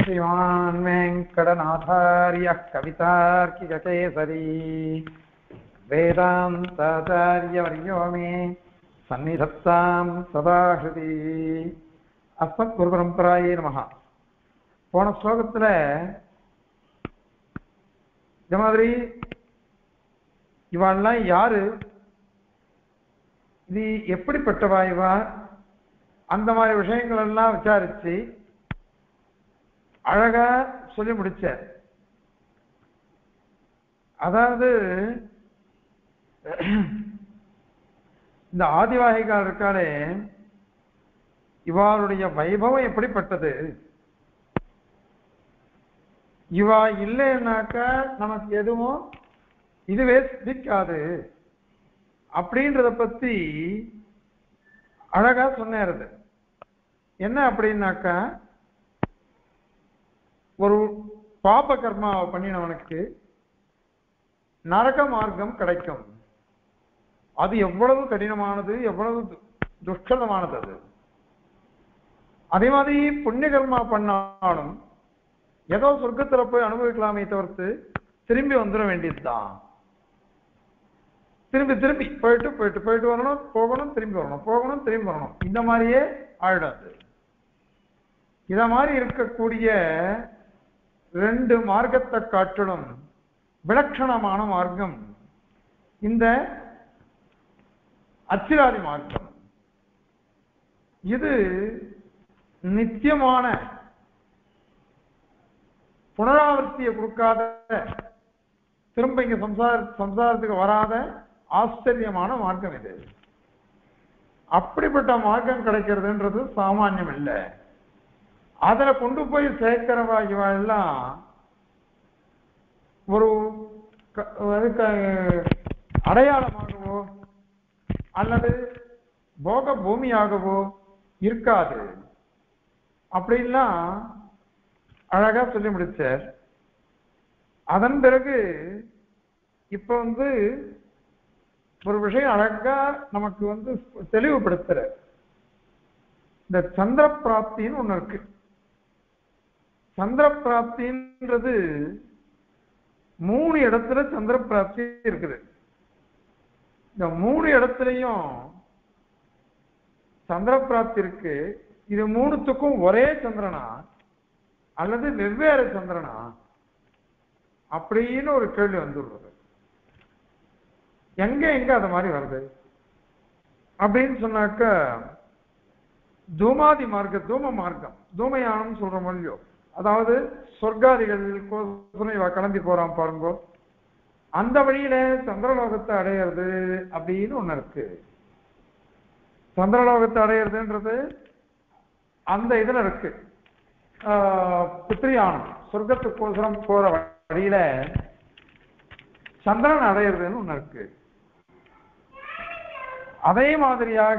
श्रीमान् वेङ्कटनाथार्यः कवितार्किककेसरी वेदान्ताचार्यवर्यो मे सन्निधत्तां सदा हृदि அஸ்மத்குருபரம்பராயே நமஹா போன ஸ்லோகத்துல இந்த மாதிரி இவாள்லாம் யாரு இது எப்படிப்பட்டவா இவா அந்த மாதிரி விஷயங்கள் எல்லாம் விசாரிச்சு அழகா சொல்லி முடிச்ச அதாவது இந்த ஆதிவாகிகள் இருக்காளே இவாளுடைய வைபவம் எப்படிப்பட்டது இவா இல்லைன்னாக்கா நமக்கு எதுவும் இதுவே சித்திக்காது அப்படின்றத பத்தி அழகா சொன்னேறது என்ன அப்படின்னாக்கா ஒரு பாப கர்மாவை பண்ணினவனுக்கு நரக மார்க்கம் கிடைக்கும் அது எவ்வளவு கடினமானது எவ்வளவு துஷ்கரமானது அது அதே மாதிரி புண்ணிய கர்மா பண்ணாலும் ஏதோ சொர்க்கத்துல போய் அனுபவிக்கலாமே தவிர்த்து திரும்பி வந்துட வேண்டியதுதான் திரும்பி திரும்பி போயிட்டு போயிட்டு போயிட்டு வரணும் போகணும் திரும்பி வரணும் போகணும் திரும்பி வரணும் இந்த மாதிரியே ஆயிடாது இத மாதிரி இருக்கக்கூடிய ரெண்டு மார்க்கத்தை காட்டிலும் விலட்சணமான மார்க்கம் இந்த அச்சிராதி மார்க்கம் இது நித்தியமான புனராவர்த்தியை கொடுக்காத திரும்ப இங்க சம்சார சம்சாரத்துக்கு வராத ஆச்சரியமான மார்க்கம் இது அப்படிப்பட்ட மார்க்கம் கிடைக்கிறதுன்றது சாமானியம் இல்லை அதுல கொண்டு போய் சேர்க்கிறவா இவா எல்லாம் ஒரு அதுக்கு அடையாளமாகவோ அல்லது போக பூமியாகவோ இருக்காது அப்படின்லாம் அழகா சொல்லி முடிச்சார் அதன் பிறகு இப்ப வந்து ஒரு விஷயம் அழகா நமக்கு வந்து தெளிவுபடுத்துற இந்த சந்திர பிராப்தின்னு ஒண்ணு இருக்கு சந்திர பிராப்தின்றது மூணு இடத்துல சந்திர பிராப்தி இருக்குது இந்த மூணு இடத்துலையும் சந்திர பிராப்தி இருக்கு இது மூணுத்துக்கும் ஒரே சந்திரனா அல்லது வெவ்வேறு சந்திரனா அப்படின்னு ஒரு கேள்வி வந்துள்ளது எங்க எங்க அது மாதிரி வருது அப்படின்னு சொன்னாக்க தூமாதி மார்க்க தூம மார்க்கம் தூமயானம் சொல்ற மொழியோ அதாவது சொர்க்காதிகள் இவ கிளம்பி போறான் பாருங்க அந்த வழியில சந்திரலோகத்தை அடையிறது அப்படின்னு ஒண்ணு இருக்கு சந்திரலோகத்தை அடையிறதுன்றது அந்த இதுல இருக்கு பித்ரியானம் சொர்க்கத்துக்கோசரம் போற வழியில சந்திரன் அடையிறதுன்னு ஒண்ணு இருக்கு அதே மாதிரியாக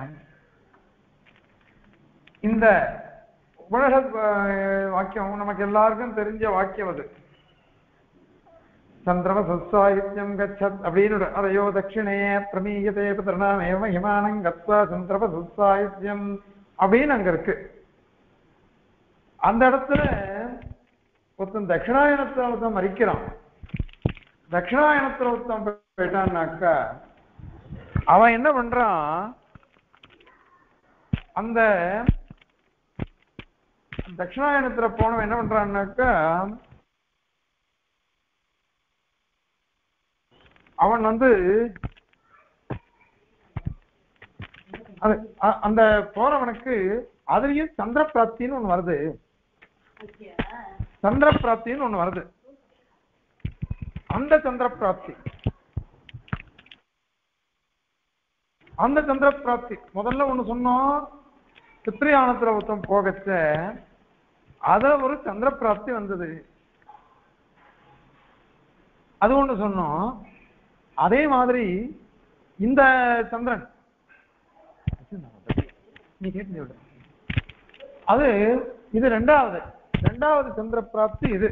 இந்த உலக வாக்கியம் நமக்கு எல்லாருக்கும் தெரிஞ்ச வாக்கியம் அது சந்திரம சத்சாகித்யம் கச்சத் அப்படின்னு அதையோ தட்சிணே பிரமீயதே பிதரணாமேவ ஹிமானம் கத்வா சந்திரம சத்சாகித்யம் அப்படின்னு அங்க இருக்கு அந்த இடத்துல ஒருத்தன் தட்சிணாயனத்துல ஒருத்தன் மறிக்கிறான் தட்சிணாயனத்துல ஒருத்தன் போயிட்டான்னாக்கா அவன் என்ன பண்றான் அந்த தட்சிணாயனத்துல போனவன் என்ன பண்றான்னாக்கா அவன் வந்து அந்த போறவனுக்கு அதுலயும் சந்திர பிராப்தின்னு ஒண்ணு வருது சந்திர பிராப்தின்னு ஒண்ணு வருது அந்த சந்திர பிராப்தி அந்த சந்திர பிராப்தி முதல்ல ஒண்ணு சொன்னோம் சித்திரையானத்துல ஒருத்தம் போகச்ச அதுல ஒரு சந்திர பிராப்தி வந்தது அது ஒண்ணு சொன்னோம் அதே மாதிரி இந்த சந்திரன் நீ கேட்டு அது இது ரெண்டாவது ரெண்டாவது சந்திர பிராப்தி இது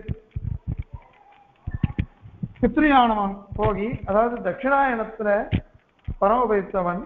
பித்ரியானவன் போகி அதாவது தட்சிணாயனத்துல பரமபைத்தவன்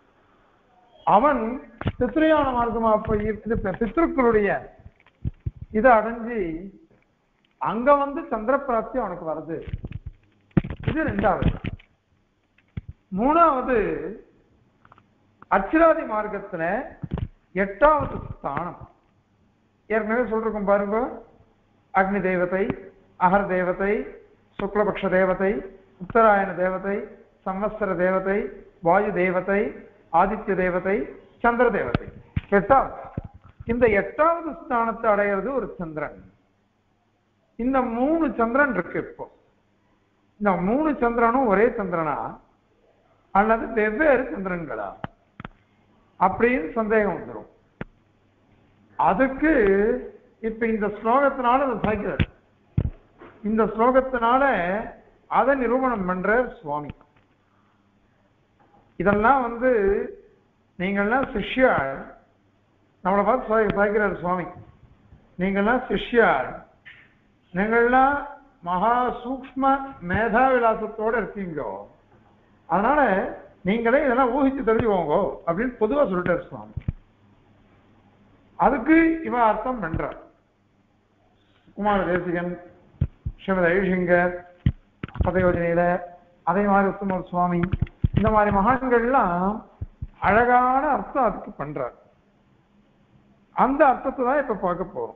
அவன் பித்ரியான மார்க்கமா போய் இது பித்ருக்களுடைய இதை அடைஞ்சு அங்க வந்து சந்திர பிராப்தி அவனுக்கு வருது இது ரெண்டாவது மூணாவது அச்சிராதி மார்க்கத்துல எட்டாவது ஸ்தானம் ஏற்கனவே சொல்றோம் பாருங்க அக்னி தேவதை அகர் தேவதை சுக்லபக்ஷ தேவதை உத்தராயண தேவதை சம்வத்சர தேவதை வாயு தேவதை ஆதித்ய தேவதை சந்திர தேவதை எட்டாவது இந்த எட்டாவது ஸ்தானத்தை அடையிறது ஒரு சந்திரன் இந்த மூணு சந்திரன் இருக்கு இப்போ இந்த மூணு சந்திரனும் ஒரே சந்திரனா அல்லது வெவ்வேறு சந்திரன்களா அப்படின்னு சந்தேகம் வந்துடும் அதுக்கு இப்ப இந்த ஸ்லோகத்தினால அதை சாய்க்கிறார் இந்த ஸ்லோகத்தினால அதை நிரூபணம் பண்றார் சுவாமி இதெல்லாம் வந்து நீங்கள்லாம் சிஷ்யார் நம்மளை பார்த்து சாய் சாய்க்கிறார் சுவாமி நீங்கள்லாம் சிஷ்யார் நீங்கள்லாம் மகா சூக்ம மேதா விலாசத்தோட இருக்கீங்க அதனால நீங்களே இதெல்லாம் ஊகிச்சு தெரிஞ்சுக்கோங்க அப்படின்னு பொதுவா சொல்லிட்டார் சுவாமி அதுக்கு இவன் அர்த்தம் பண்றார் குமார தேசிகன் ஸ்ரீமதி ஐஷங்கர் பதயோஜனையில அதே மாதிரி உத்தமர் சுவாமி இந்த மாதிரி மகான்கள்லாம் அழகான அர்த்தம் அதுக்கு பண்றார் அந்த அர்த்தத்தை தான் இப்ப பார்க்க போறோம்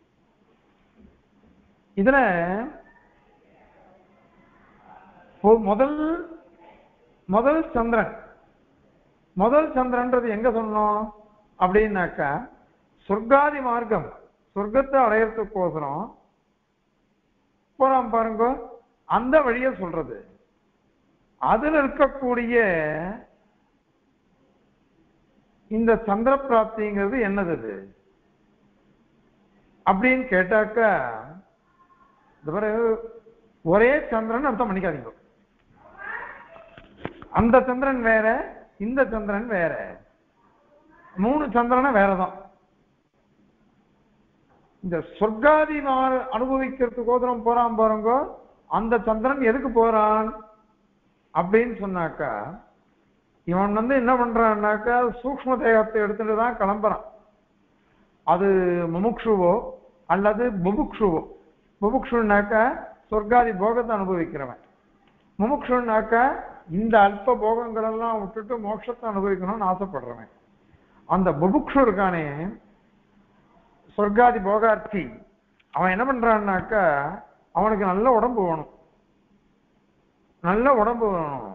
இதுல பொ- முதல் முதல் சந்திரன் முதல் சந்திரன்றது எங்க சொன்னோம் அப்படின்னாக்கா சொர்க்காதி மார்க்கம் சொர்க்கத்தை அடையறதுக்கோசரம் போறான் பாருங்க அந்த வழிய சொல்றது அதுல இருக்கக்கூடிய இந்த சந்திர பிராப்திங்கிறது என்னது அது அப்படின்னு கேட்டாக்கா இந்த பாரு, ஒரே சந்திரன் அர்த்தம் பண்ணிக்காதீங்க அந்த சந்திரன் வேற இந்த சந்திரன் வேற மூணு சந்திரனை வேறதான் இந்த சொர்க்காதி மா- அனுபவிக்கிறதுக்கோசரம் போறான் பாருங்க அந்த சந்திரன் எதுக்கு போறான் அப்படின்னு சொன்னாக்கா இவன் வந்து என்ன பண்றான்னாக்கா சூக்ஷ்ம தேகத்தை எடுத்துட்டு தான் கிளம்புறான் அது முமுக்ஷுவோ அல்லது புபுக்ஷுவோ புபுக்ஷுனாக்கா சொர்க்காதி போகத்தை அனுபவிக்கிறவன் முமுக்ஷுனாக்கா இந்த அல்ப போகங்கள் எல்லாம் விட்டுட்டு மோட்சத்தை அனுபவிக்கணும்னு ஆசைப்படுறவன் அந்த புபுக்ஷு இருக்கானே சொர்க்காதி போகார்த்தி அவன் என்ன பண்றான்னாக்கா அவனுக்கு நல்ல உடம்பு வேணும் நல்ல உடம்பு வேணும்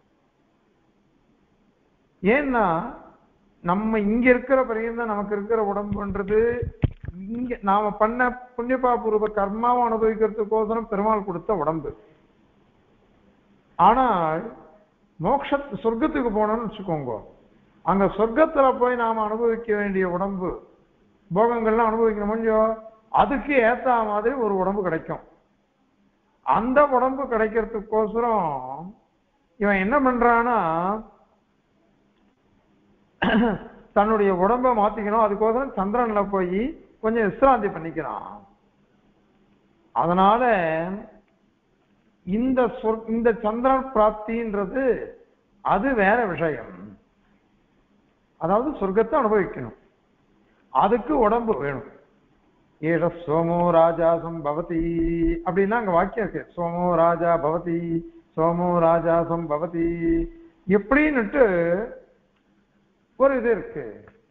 ஏன்னா நம்ம இங்க இருக்கிற பரியந்தான் நமக்கு இருக்கிற உடம்புன்றது இங்க நாம பண்ண புண்ணியபாபூர்வ கர்மாவை அனுபவிக்கிறதுக்கோசரம் பெருமாள் கொடுத்த உடம்பு ஆனால் மோட்ச சொர்க்கத்துக்கு போனோம்னு வச்சுக்கோங்க அங்க சொர்க்கத்துல போய் நாம அனுபவிக்க வேண்டிய உடம்பு போகங்கள்லாம் அனுபவிக்கணும் முடியும் அதுக்கு ஏத்த மாதிரி ஒரு உடம்பு கிடைக்கும் அந்த உடம்பு கிடைக்கிறதுக்கோசரம் இவன் என்ன பண்றான்னா தன்னுடைய உடம்ப மாத்திக்கணும் அதுக்கோசரம் சந்திரன்ல போய் கொஞ்சம் விசிராந்தி பண்ணிக்கிறான் அதனால இந்த சொர் இந்த சந்திரன் பிராப்தின்றது அது வேற விஷயம் அதாவது சொர்க்கத்தை அனுபவிக்கணும் அதுக்கு உடம்பு வேணும் ஏஷ சோமோ ராஜா சம்பவதி அப்படின்னா அங்க வாக்கியம் இருக்கு சோமோ ராஜா பவதி சோமோ ராஜா சம்பவதி எப்படின்னுட்டு ஒரு இது இருக்கு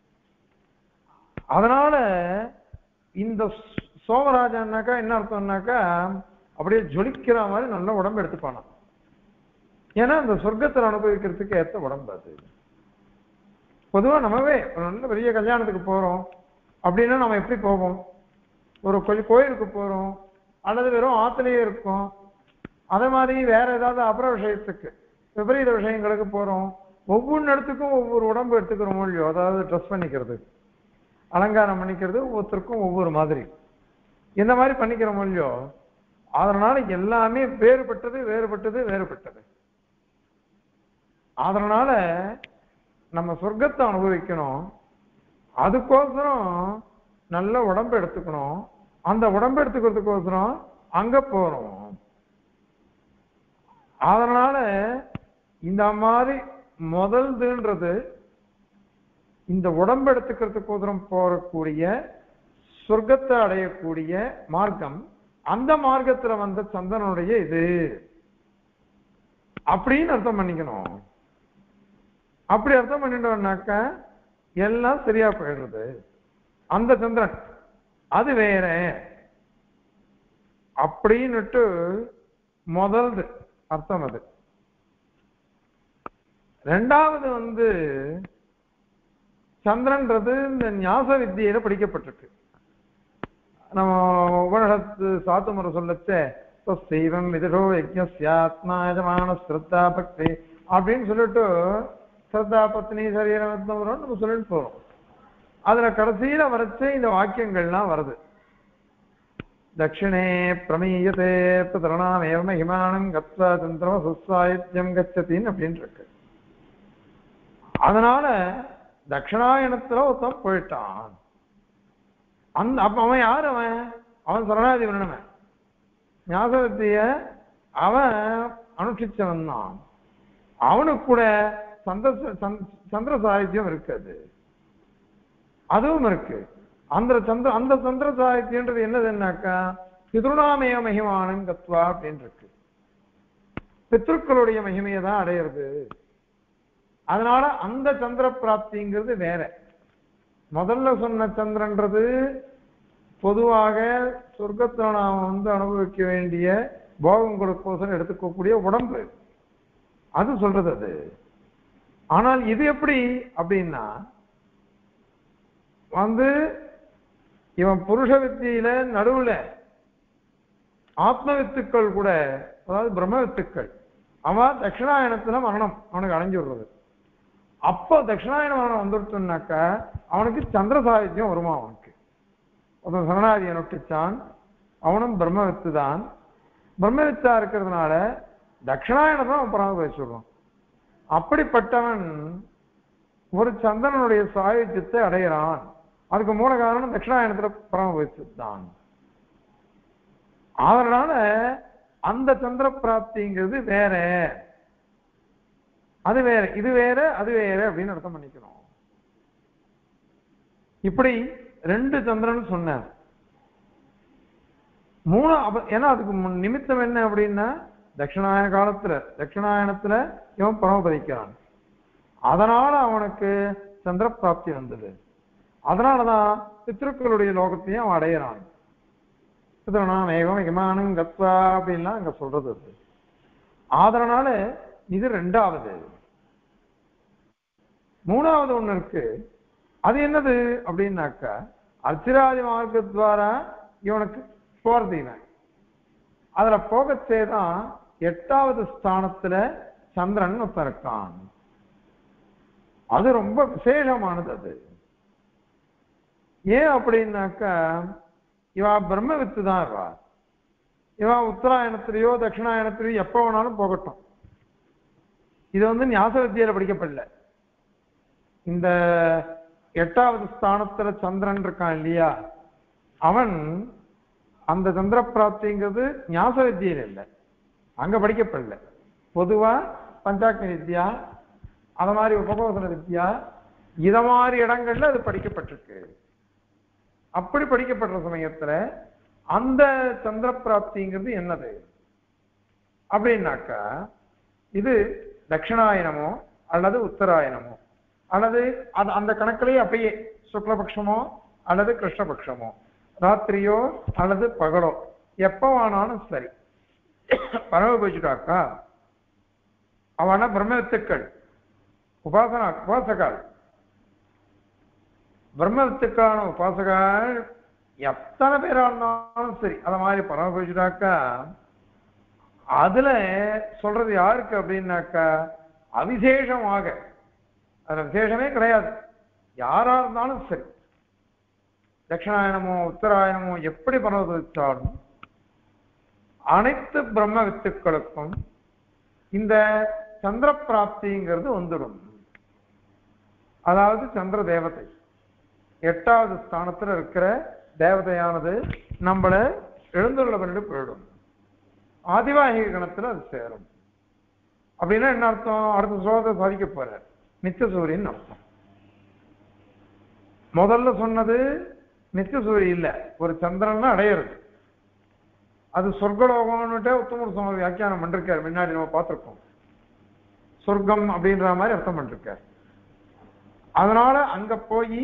அதனால இந்த சோ- சோமராஜான்னாக்கா என்ன அர்த்தம்னாக்கா அப்படியே ஜொலிக்கிற மாதிரி நல்ல உடம்பு எடுத்துப்பானா ஏன்னா அந்த சொர்க்கத்தில் அனுபவிக்கிறதுக்கு ஏத்த உடம்பு அது பொதுவா நம்மவே ஒரு நல்ல பெரிய கல்யாணத்துக்கு போறோம் அப்படின்னா நம்ம எப்படி போவோம் ஒரு கொஞ்சம் கோயிலுக்கு போறோம் அல்லது வெறும் ஆத்துலயே இருக்கோம் அதே மாதிரி வேற ஏதாவது அப்புற விஷயத்துக்கு விபரீத விஷயங்களுக்கு போறோம் ஒவ்வொரு இடத்துக்கும் ஒவ்வொரு உடம்பு எடுத்துக்கிறோமோ இல்லையோ அதாவது ட்ரெஸ் பண்ணிக்கிறது அலங்காரம் பண்ணிக்கிறது ஒவ்வொருத்தருக்கும் ஒவ்வொரு மாதிரி இந்த மாதிரி பண்ணிக்கிறோமோ இல்லையோ அதனால எல்லாமே வேறுபட்டது வேறுபட்டது வேறுபட்டது அதனால நம்ம சொர்க்கத்தை அனுபவிக்கணும் அதுக்கோசரம் நல்ல உடம்பு எடுத்துக்கணும் அந்த உடம்பு எடுத்துக்கிறதுக்கோசரம் அங்க போறோம் அதனால இந்த மாதிரி முதல்துன்றது இந்த உடம்பு எடுத்துக்கிறதுக்கோசரம் போறக்கூடிய சொர்க்கத்தை அடையக்கூடிய மார்க்கம் அந்த மார்க்கத்துல வந்த சந்திரனுடைய இது அப்படின்னு அர்த்தம் பண்ணிக்கணும் அப்படி அர்த்தம் பண்ணிட்டோம்னாக்க எல்லாம் சரியா போயிடுறது அந்த சந்திரன் அது வேற அப்படின்னுட்டு முதல்து அர்த்தம் அது ரெண்டாவது வந்து சந்திரன்றது இந்த ஞாச வித்தியில படிக்கப்பட்டிருக்கு நம்ம உபனிஷத்து சாத்துமுறை சொல்லச்சே செய்வம் விதிரோ யஜ்ஞாத்மா யஜமான ஸ்ரத்தா பக்தி அப்படின்னு சொல்லிட்டு ஸ்ரத்தா பத்னி சரீரம் வரும் நம்ம சொல்லிட்டு போறோம் அதுல கடைசியில வரைச்சே இந்த வாக்கியங்கள்லாம் வருது தட்சிணே பிரமீயத்தே பிதரணாம் ஏவ மகிமானம் கத்வா தந்திரம சுஸ்வாயுத்தியம் கச்சத்தின்னு அப்படின்னு இருக்கு அதனால தட்சிணாயனத்துல ஒருத்தன் போயிட்டான் அந்த அப்ப அவன் யார் அவன் அவன் சரணாதி விரணவன் ஞாபகத்தைய அவன் அனுஷ்டிச்சவன் தான் அவனுக்கு கூட சந்த சந்த்- சந்திர சாகித்யம் இருக்குது அதுவும் இருக்கு அந்த சந்திர அந்த சந்திர சாகித்யன்றது என்னதுன்னாக்கா பிதுருணாமய மகிமானம் கத்வா அப்படின்னு இருக்கு பித்ருக்களுடைய மகிமையை தான் அடையிறது அதனால அந்த சந்திர பிராப்திங்கிறது வேற முதல்ல சொன்ன சந்திரன்றது பொதுவாக சொர்க்கத்துல நாம் வந்து அனுபவிக்க வேண்டிய போகம் கொடுக்கோசரம் எடுத்துக்கக்கூடிய உடம்பு அது சொல்றது அது ஆனால் இது எப்படி அப்படின்னா வந்து இவன் புருஷ வித்தியில நடுவுல ஆத்ம வித்துக்கள் கூட அதாவது பிரம்ம வித்துக்கள் அவன் தட்சிணாயனத்துல மரணம் அவனுக்கு அடைஞ்சு விடுறது அப்போ தட்சிணாயன மரணம் வந்துருச்சுன்னாக்கா அவனுக்கு சந்திர சாகித்யம் வருமா அவனுக்கு ஒருத்தன் சரணாதியை நொட்டிச்சான் அவனும் பிரம்மவித்து தான் பிரம்மவித்தா இருக்கிறதுனால தட்சிணாயனத்தை அவன் பராமரிச்சு சொல்றான் அப்படிப்பட்டவன் ஒரு சந்திரனுடைய சாயுஜ்யத்தை அடைகிறான் அதுக்கு மூல காரணம் தட்சிணாயனத்துல பராமரிச்சு தான் அதனால அந்த சந்திர பிராப்திங்கிறது வேற அது வேற இது வேற அது வேற அப்படின்னு அர்த்தம் பண்ணிக்கணும் இப்படி ரெண்டு சந்திரன் சொன்னார் மூணு அப்ப- ஏன்னா அதுக்கு முன் நிமித்தம் என்ன அப்படின்னா தட்சிணாயன காலத்துல தட்சிணாயனத்துல இவன் பரமபதிக்கிறான் அதனால அவனுக்கு சந்திர பிராப்தி வந்தது அதனாலதான் பித்ருக்களுடைய லோகத்தையும் அவன் அடையிறான் பித்ருநாம் ஏகம் இமானம் கத்வா அப்படின்லாம் அங்க சொல்றது அது அதனால இது ரெண்டாவது மூணாவது ஒண்ணு இருக்கு அது என்னது அப்படின்னாக்கா அர்ச்சிராதி மார்க்கத்வாரா இவனுக்கு போறது இவன் அதுல போகச்சே தான் எட்டாவது ஸ்தானத்துல சந்திரன் ஒருத்தன் இருக்கான் அது ரொம்ப விசேஷமானது அது ஏன் அப்படின்னாக்கா இவா பிரம்ம வித்து தான் இவா இவா உத்தராயணத்திலேயோ தட்சிணாயணத்திலேயோ எப்ப வேணாலும் போகட்டும் இது வந்து ஞாச வித்தியில படிக்கப்படல இந்த எட்டாவது ஸ்தானத்துல சந்திரன் இருக்கான் இல்லையா அவன் அந்த சந்திர பிராப்திங்கிறது ஞாச வித்தியில இல்லை அங்க படிக்கப்படல பொதுவா பஞ்சாக்னி வித்யா அத மாதிரி உபகோசன வித்யா இத மாதிரி இடங்கள்ல அது படிக்கப்பட்டிருக்கு அப்படி படிக்கப்படுற சமயத்துல அந்த சந்திர பிராப்திங்கிறது என்னது அப்படின்னாக்கா இது தட்சிணாயனமோ அல்லது உத்தராயணமோ அல்லது அது அந்த கணக்கிலேயே அப்படியே சுக்லபக்ஷமோ அல்லது கிருஷ்ணபக்ஷமோ ராத்திரியோ அல்லது பகலோ எப்போ ஆனாலும் சரி பரமபூஜிட்டாக்கா அவன பிரம்மவித்துக்கள் உபாசனா உபாசகால் பிரம்மவித்துக்கான உபாசகால் எத்தனை பேரா இருந்தாலும் சரி அத மாதிரி பரமபூஜிட்டாக்கா அதுல சொல்றது யாருக்கு அப்படின்னாக்கா அவிசேஷமாக அதுல விசேஷமே கிடையாது யாரா இருந்தாலும் சரி தட்சிணாயனமோ உத்தராயணமோ எப்படி பரவதிச்சாலும் அனைத்து பிரம்ம வித்துக்களுக்கும் இந்த சந்திர பிராப்திங்கிறது வந்துடும் அதாவது சந்திர தேவதை எட்டாவது ஸ்தானத்துல இருக்கிற தேவதையானது நம்மள எழுந்துள்ள பண்ணிட்டு போயிடும் ஆதிவாகிக கணத்துல அது சேரும் அப்படின்னா என்ன அர்த்தம் அடுத்த ஸ்லோகத்தை சாதிக்க போறார் நித்திய சூரியன் அர்த்தம் முதல்ல சொன்னது நித்திய சூரிய இல்ல ஒரு சந்திரன் அடையிறது அது சொர்க்கலோகம்னுட்டே உத்தமர் சுவாமி வியாக்கியானம் பண்ணிருக்காரு முன்னாடி நம்ம பார்த்திருக்கோம் சொர்க்கம் அப்படின்ற மாதிரி அர்த்தம் பண்ணிருக்காரு அதனால அங்க போய்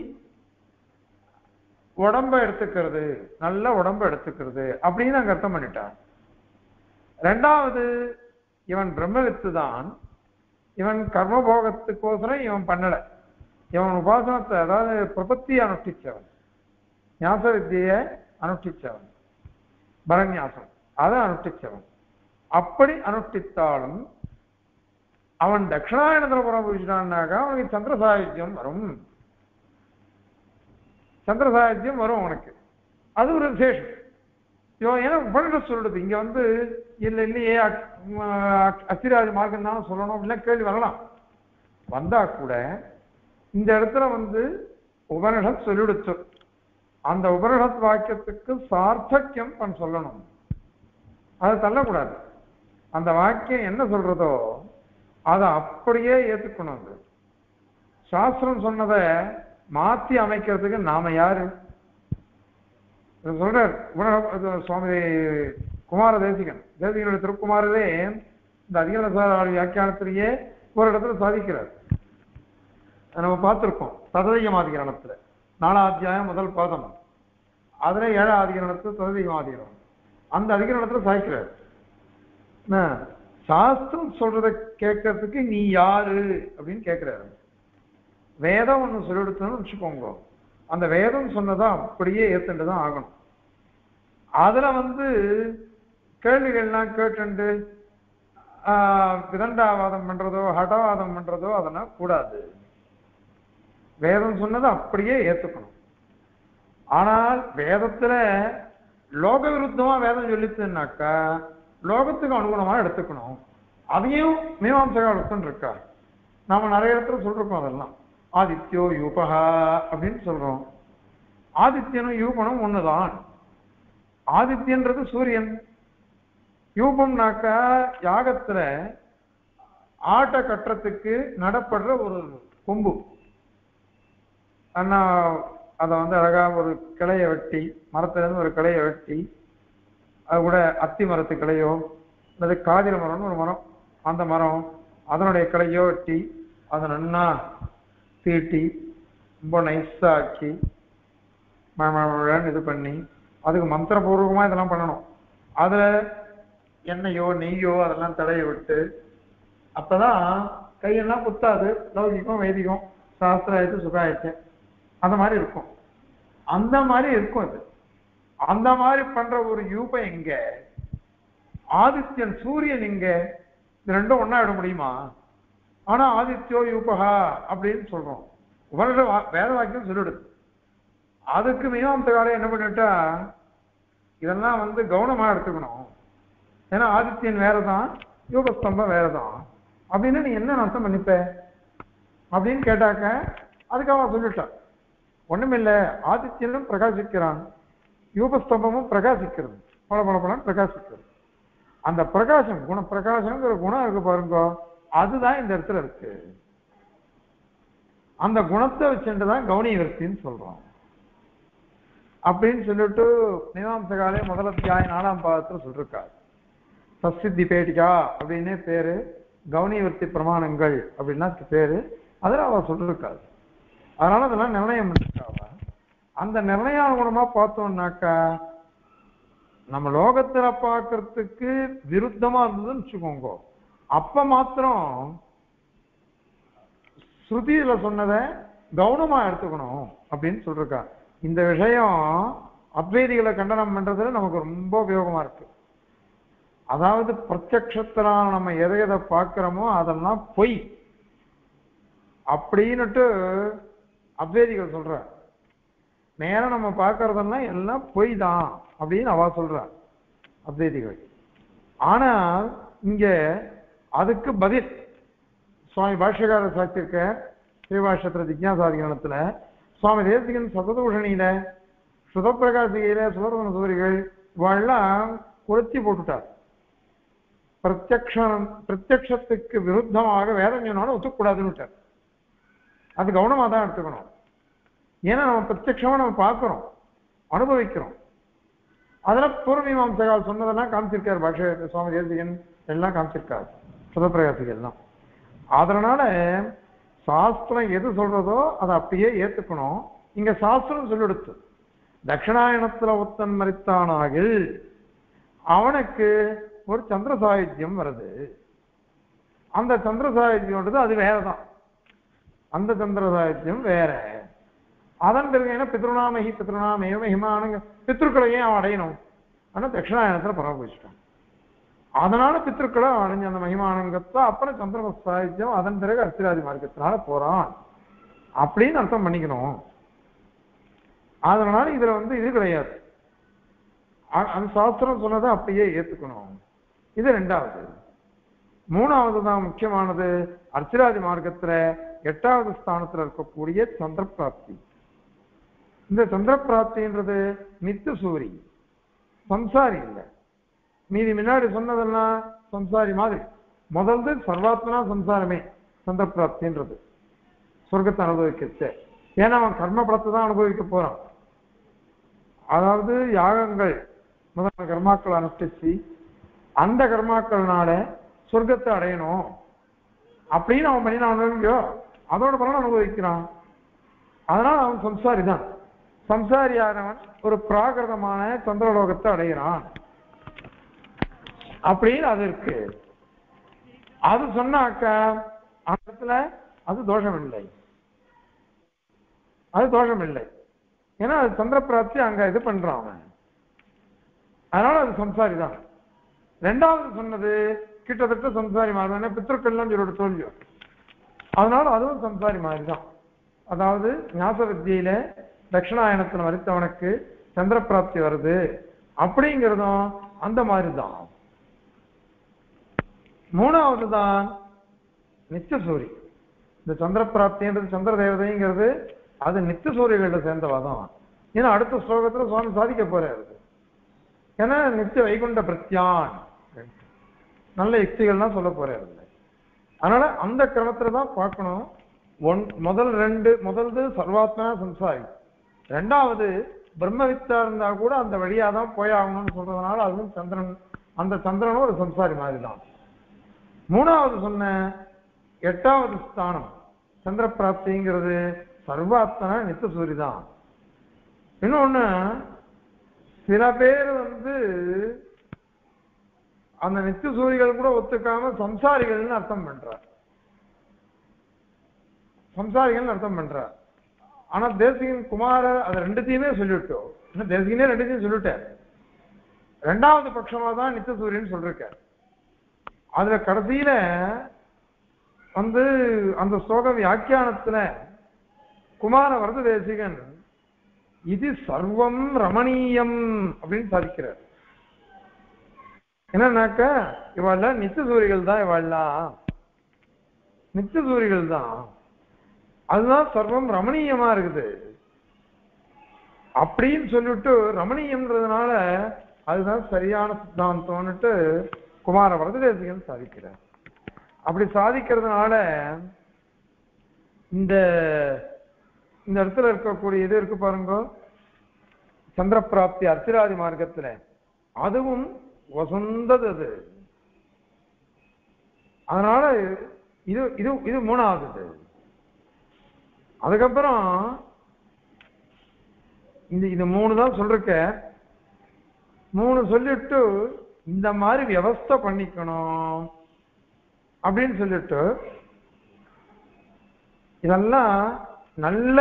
உடம்ப எடுத்துக்கிறது நல்ல உடம்ப எடுத்துக்கிறது அப்படின்னு அங்க அர்த்தம் பண்ணிட்டார் ரெண்டாவது இவன் பிரம்மவித்து தான் இவன் கர்மபோகத்துக்கோசரம் இவன் பண்ணல இவன் உபாசனத்தை அதாவது பிரபத்தி அனுஷ்டிச்சவன் ஞாச வித்தியை அனுஷ்டிச்சவன் பரநியாசம் அதை அனுஷ்டிச்சவன் அப்படி அனுஷ்டித்தாலும் அவன் தட்சிணாயனத்துல புறம் புரிச்சிட்டான்னாக்கா அவனுக்கு சந்திர சாகித்யம் வரும் சந்திர சாகித்யம் வரும் அவனுக்கு அது ஒரு விசேஷம் இவன் ஏன்னா உபனிஷத் சொல்றது இங்க வந்து இல்ல இல்லையே அக்- ம, அக்- அத்திராதி மார்க்கம் தான் சொல்லணும் அப்படிலாம் கேள்வி வரலாம் வந்தா கூட இந்த இடத்துல வந்து உபனிஷத் சொல்லிடுச்சு அந்த உபனிஷத் வாக்கியத்துக்கு சார்த்தக்கியம் பண் சொல்லணும் அதை தள்ளக்கூடாது அந்த வாக்கியம் என்ன சொல்றதோ அதை அப்படியே ஏத்துக்கணும் அது சாஸ்திரம் சொன்னதை மாத்தி அமைக்கிறதுக்கு நாம யாரு இவர் சொல்றார் உபன- இது சுவாமி குமார தேசிகன் தேசிகனுடைய திருக்குமாரரே இந்த அதிகார வியாக்கியானத்திலேயே ஒரு இடத்துல சாதிக்கிறார் அதை நம்ம பார்த்திருக்கோம் சதவிகமாதிகரணத்துல நாலாம் அத்தியாயம் முதல் பாதம் அதுல ஏழாம் அதிகரணத்துல சதவிகமாதிகரணம் அந்த அதிகரணத்துல சாய்க்கிறார் என்ன, சாஸ்திரம் சொல்றத கேட்கறதுக்கு நீ யாரு அப்படின்னு கேட்கிறாரு வேதம் ஒண்ணு சொல்லிடுத்தோம்னு வச்சுக்கோங்க அந்த வேதம் சொன்னதா அப்படியே ஏத்துட்டு தான் ஆகணும் அதுல வந்து கேள்விகள்லாம் கேட்டுண்டு ஆஹ், விதண்டாவாதம் பண்றதோ ஹடவாதம் பண்றதோ அதெல்லாம் கூடாது வேதம் சொன்னதை அப்படியே ஏத்துக்கணும் ஆனால் வேதத்துல லோக விருத்தமா வேதம் சொல்லிச்சுன்னாக்கா லோகத்துக்கு அனுகுணமா எடுத்துக்கணும் அதையும் மீமாம்சகாலத்தன் இருக்கா நாம நிறைய இடத்துல சொல்றோம் அதெல்லாம் ஆதித்யோ யூபகா அப்படின்னு சொல்றோம் ஆதித்யனும் யூபனும் ஒண்ணுதான் ஆதித்யன்றது சூரியன் யூபம்னாக்கா யாகத்துல ஆட்ட கட்டுறதுக்கு நடப்படுற ஒரு கொம்பு அண்ணா அதை வந்து அழகா ஒரு கிளைய வெட்டி மரத்துல இருந்து ஒரு கிளைய வெட்டி அது கூட அத்தி மரத்து கிளையோ அல்லது காதிர மரம்னு ஒரு மரம் அந்த மரம் அதனுடைய கிளையோ வெட்டி அதை நன்னா தீட்டி ரொம்ப நைஸா ஆக்கி ம- ம- மழன்னு இது பண்ணி அதுக்கு மந்திரபூர்வமா இதெல்லாம் பண்ணணும் அதுல எண்ணெயோ நெய்யோ அதெல்லாம் தடைய விட்டு அப்பதான் கையெல்லாம் குத்தாது லௌகிகம் வைதிகம் சாஸ்திராயத்து சுகாயத்து அந்த மாதிரி இருக்கும் அந்த மாதிரி இருக்கும் அது அந்த மாதிரி பண்ற ஒரு யூபம் எங்க ஆதித்யன் சூரியன் எங்க இது ரெண்டும் ஒண்ணா விட முடியுமா ஆனா ஆதித்யோ யூபகா அப்படின்னு சொல்றோம் உபனிஷ வா- வேத வாக்கியம் சொல்லிடுது அதுக்கு மீமாம்ச காலம் என்ன பண்ணிட்டா இதெல்லாம் வந்து கவனமா எடுத்துக்கணும் ஏன்னா ஆதித்யன் வேறதான் யூகஸ்தம்பம் வேறதான் அப்படின்னு நீ என்ன அர்த்தம் பண்ணிப்ப அப்படின்னு கேட்டாக்க அதுக்கு அவன் சொல்லிட்டான் ஒண்ணுமில்ல ஆதித்யனும் பிரகாசிக்கிறான் யூபஸ்தம்பமும் பிரகாசிக்கிறது பல பல பலன் பிரகாசிக்கிறது அந்த பிரகாசம் குண பிரகாசம்ங்கிற குணம் இருக்கு பாருங்க அதுதான் இந்த இடத்துல இருக்கு அந்த குணத்தை வச்சுட்டு தான் கவுனி விருத்தின்னு சொல்றோம் அப்படின்னு சொல்லிட்டு மீமாம்ச காலே முதல் அத்தியாயம் நாலாம் பாதத்துல சொல்லிருக்காரு சஸ்தித்தி பேட்டிகா அப்படின்னே பேரு கவுனி விருத்தி பிரமாணங்கள் அப்படின்னா அதுக்கு பேரு அதில் அவ சொல்லிருக்காரு அதனால அதெல்லாம் நிர்ணயம் பண்ணிருக்காவ அந்த நிர்ணயானுகுணமா பார்த்தோம்னாக்கா நம்ம லோகத்துல பார்க்கறதுக்கு விருத்தமா இருந்ததுன்னு வச்சுக்கோங்க அப்ப மாத்திரம் ஸ்ருதியில சொன்னதை கவனமா எடுத்துக்கணும் அப்படின்னு சொல்லிருக்கா இந்த விஷயம் அத்வைதிகளை கண்டனம் பண்றதுல நமக்கு ரொம்ப உபயோகமா இருக்கு அதாவது பிரத்யக்ஷத்தினால நம்ம எதை எதை பார்க்கிறோமோ அதெல்லாம் பொய் அப்படின்னுட்டு அத்வைதிகள் சொல்ற நேரம் நம்ம பார்க்கறதெல்லாம் எல்லாம் பொய் தான் அப்படின்னு அவ சொல்றா அத்வைதிகள் ஆனால் இங்க அதுக்கு பதில் சுவாமி பாஷ்யகாரர் சாட்சியிருக்க ஸ்ரீபாஷ்யத்துல ஜிக்யாசாதிகரணத்துல சுவாமி தேசிகன் சததூஷணியில சுதப்பிரகாசிகையில சுதர்சன சூரிகள் இவெல்லாம் கொளுத்தி போட்டுட்டார் பிரத்யக்ஷம் பிரத்யக்ஷத்துக்கு விருத்தமாக வேதம் சொன்னாலும் ஒத்துக்கூடாதுன்னு விட்டார் அது கவனமா தான் எடுத்துக்கணும் ஏன்னா நம்ம பிரத்யக்ஷமா நம்ம பார்க்கிறோம் அனுபவிக்கிறோம் அதெல்லாம் பூர்வமீமாம்சகால் சொன்னதெல்லாம் காமிச்சிருக்காரு பாஷ சுவாமி தேசிகன் எல்லாம் காமிச்சிருக்காரு சுதப்பிரகாசிகள் எல்லாம் அதனால சாஸ்திரம் எது சொல்றதோ அதை அப்படியே ஏத்துக்கணும் இங்க சாஸ்திரம் சொல்லிடுத்து தட்சிணாயனத்துல ஒத்தன் மறித்தானாகில் அவனுக்கு ஒரு சந்திர சாகித்யம் வருது அந்த சந்திர சாகித்யம்ன்றது அது வேறதான் அந்த சந்திர சாகித்யம் வேற அதன் பிறகு என்ன பித்ருநாமகி பித்ருநாமேவ மகிமானுங்க பித்ருக்களை ஏன் அவன் அடையணும் ஆனா தட்சிணாயனத்துல பரமபூச்சிட்டான் அதனால பித்ருக்களை அவன் அடைஞ்ச அந்த மகிமானங்கத்தை அப்புறம் சந்திர சாகித்யம் அதன் பிறகு அர்த்திராதி மார்க்கத்தினால போறான் அப்படின்னு அர்த்தம் பண்ணிக்கணும் அதனால இதுல வந்து இது கிடையாது அ- அந்த சாஸ்திரம் சொன்னதை அப்படியே ஏத்துக்கணும் இது ரெண்டாவது மூணாவது தான் முக்கியமானது அர்ச்சிராதி மார்க்கத்துல எட்டாவது ஸ்தானத்துல இருக்கக்கூடிய சந்திர பிராப்தி இந்த சந்திர பிராப்தின்றது நித்து சூரி சம்சாரி இல்லை மீதி முன்னாடி சொன்னதெல்லாம் சம்சாரி மாதிரி முதல்து சர்வாத்மனா சம்சாரமே சந்திர பிராப்தின்றது சொர்க்கத்தை அனுபவிக்கச்சு ஏன்னா அவன் கர்ம பலத்தை தான் அனுபவிக்க போறான் அதாவது யாகங்கள் முதல் கர்மாக்கள் அனுஷ்டிச்சு அந்த கர்மாக்கள்னால சொர்க்கத்தை அடையணும் அப்படின்னு அவன் பண்ணினான் இல்லையோ அதோட பலன் அனுபவிக்கிறான் அதனால அவன் சம்சாரி தான் சம்சாரியானவன் ஒரு பிராகிருதமான சந்திரலோகத்தை அடைகிறான் அப்படின்னு அது இருக்கு அது சொன்னாக்க அந்த இடத்துல அது தோஷம் இல்லை அது தோஷம் இல்லை ஏன்னா அது சந்திர பிராப்தி அங்க இது பண்றான் அவன் அதனால அது சம்சாரி தான் ரெண்டாவது சொன்னது கிட்டத்தட்ட சம்சாரி மாதிரி தான் பித்திருக்கள்லாம் சொல்லோட தோல்வியோ அதனால அதுவும் சம்சாரி மாதிரி தான் அதாவது ஞாச வித்தியில தட்சிணாயனத்தில் மறித்தவனுக்கு சந்திர பிராப்தி வருது அப்படிங்கிறதும் அந்த மாதிரி தான் மூணாவது தான் நித்திய சூரி இந்த சந்திர பிராப்தின்றது சந்திர தேவதைங்கிறது அது நித்திய சூரியர்கள சேர்ந்தவா தான் ஏன்னா அடுத்த ஸ்லோகத்துல சுவாமி சாதிக்க போறாரு ஏன்னா நித்திய வைகுண்ட பிரத்யான் நல்ல யுக்திகள்லாம் சொல்ல போறாரு அதனால அந்த கிரமத்துல தான் பார்க்கணும் ஒன் முதல் ரெண்டு முதல்து சர்வாத்மனா சம்சாரி ரெண்டாவது பிரம்மவித்தா இருந்தா கூட அந்த வழியா தான் போயாகணும்னு சொல்றதுனால அதுவும் சந்திரன் அந்த சந்திரனும் ஒரு சம்சாரி மாதிரி தான் மூணாவது சொன்ன எட்டாவது ஸ்தானம் சந்திர பிராப்திங்கிறது சர்வாத்மனா நித்த சூரி தான் இன்னொன்னு சில பேர் வந்து அந்த நித்திய சூரிகள் கூட ஒத்துக்காம சம்சாரிகள்னு அர்த்தம் பண்றார் சம்சாரிகள்னு அர்த்தம் பண்றார் ஆனா தேசிகன் குமாரர் அது ரெண்டுத்தையுமே சொல்லிவிட்டோம் இன்னும் தேசிகனே ரெண்டுத்தையும் சொல்லிட்டார் ரெண்டாவது பட்சமா தான் நித்திய சூரியன் சொல்லிருக்கார் அதுல கடைசியில வந்து அந்த ஸ்லோக வியாக்கியானத்துல குமார வரத தேசிகன் இது சர்வம் ரமணீயம் அப்படின்னு சாதிக்கிறார் என்னன்னாக்க இவாள்லாம் நித்திய சூரிகள் தான் இவாள்லாம் நித்திய சூரிகள் தான் அதுதான் சர்வம் ரமணீயமா இருக்குது அப்படின்னு சொல்லிட்டு ரமணீயம்ன்றதுனால அதுதான் சரியான சித்தாந்தம்னுட்டு குமார வரததேசிகன் சாதிக்கிறார் அப்படி சாதிக்கிறதுனால இந்த இந்த இடத்துல இருக்கக்கூடிய இது இருக்கு பாருங்க சந்திர பிராப்தி அர்ச்சிராதி மார்க்கத்துல அதுவும் வசந்தது அது அதனால இது இது இது மூணாவது அதுக்கப்புறம் இந்த இது மூணு தான் சொல்லிருக்க மூணு சொல்லிட்டு இந்த மாதிரி வியவஸ்தை பண்ணிக்கணும் அப்படின்னு சொல்லிட்டு இதெல்லாம் நல்ல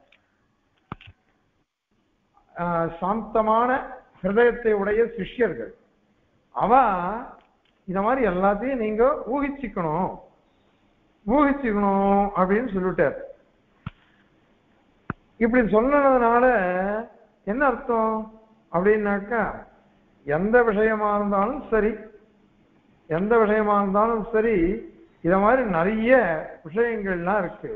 ஆஹ், சாந்தமான ஹிருதயத்தை உடைய சிஷ்யர்கள் அவ இந்த மாதிரி எல்லாத்தையும் நீங்க ஊகிச்சுக்கணும் ஊகிச்சுக்கணும் அப்படின்னு சொல்லிட்டார் இப்படி சொன்னதுனால என்ன அர்த்தம் அப்படின்னாக்கா எந்த விஷயமா இருந்தாலும் சரி எந்த விஷயமா இருந்தாலும் சரி இத மாதிரி நிறைய விஷயங்கள்லாம் இருக்கு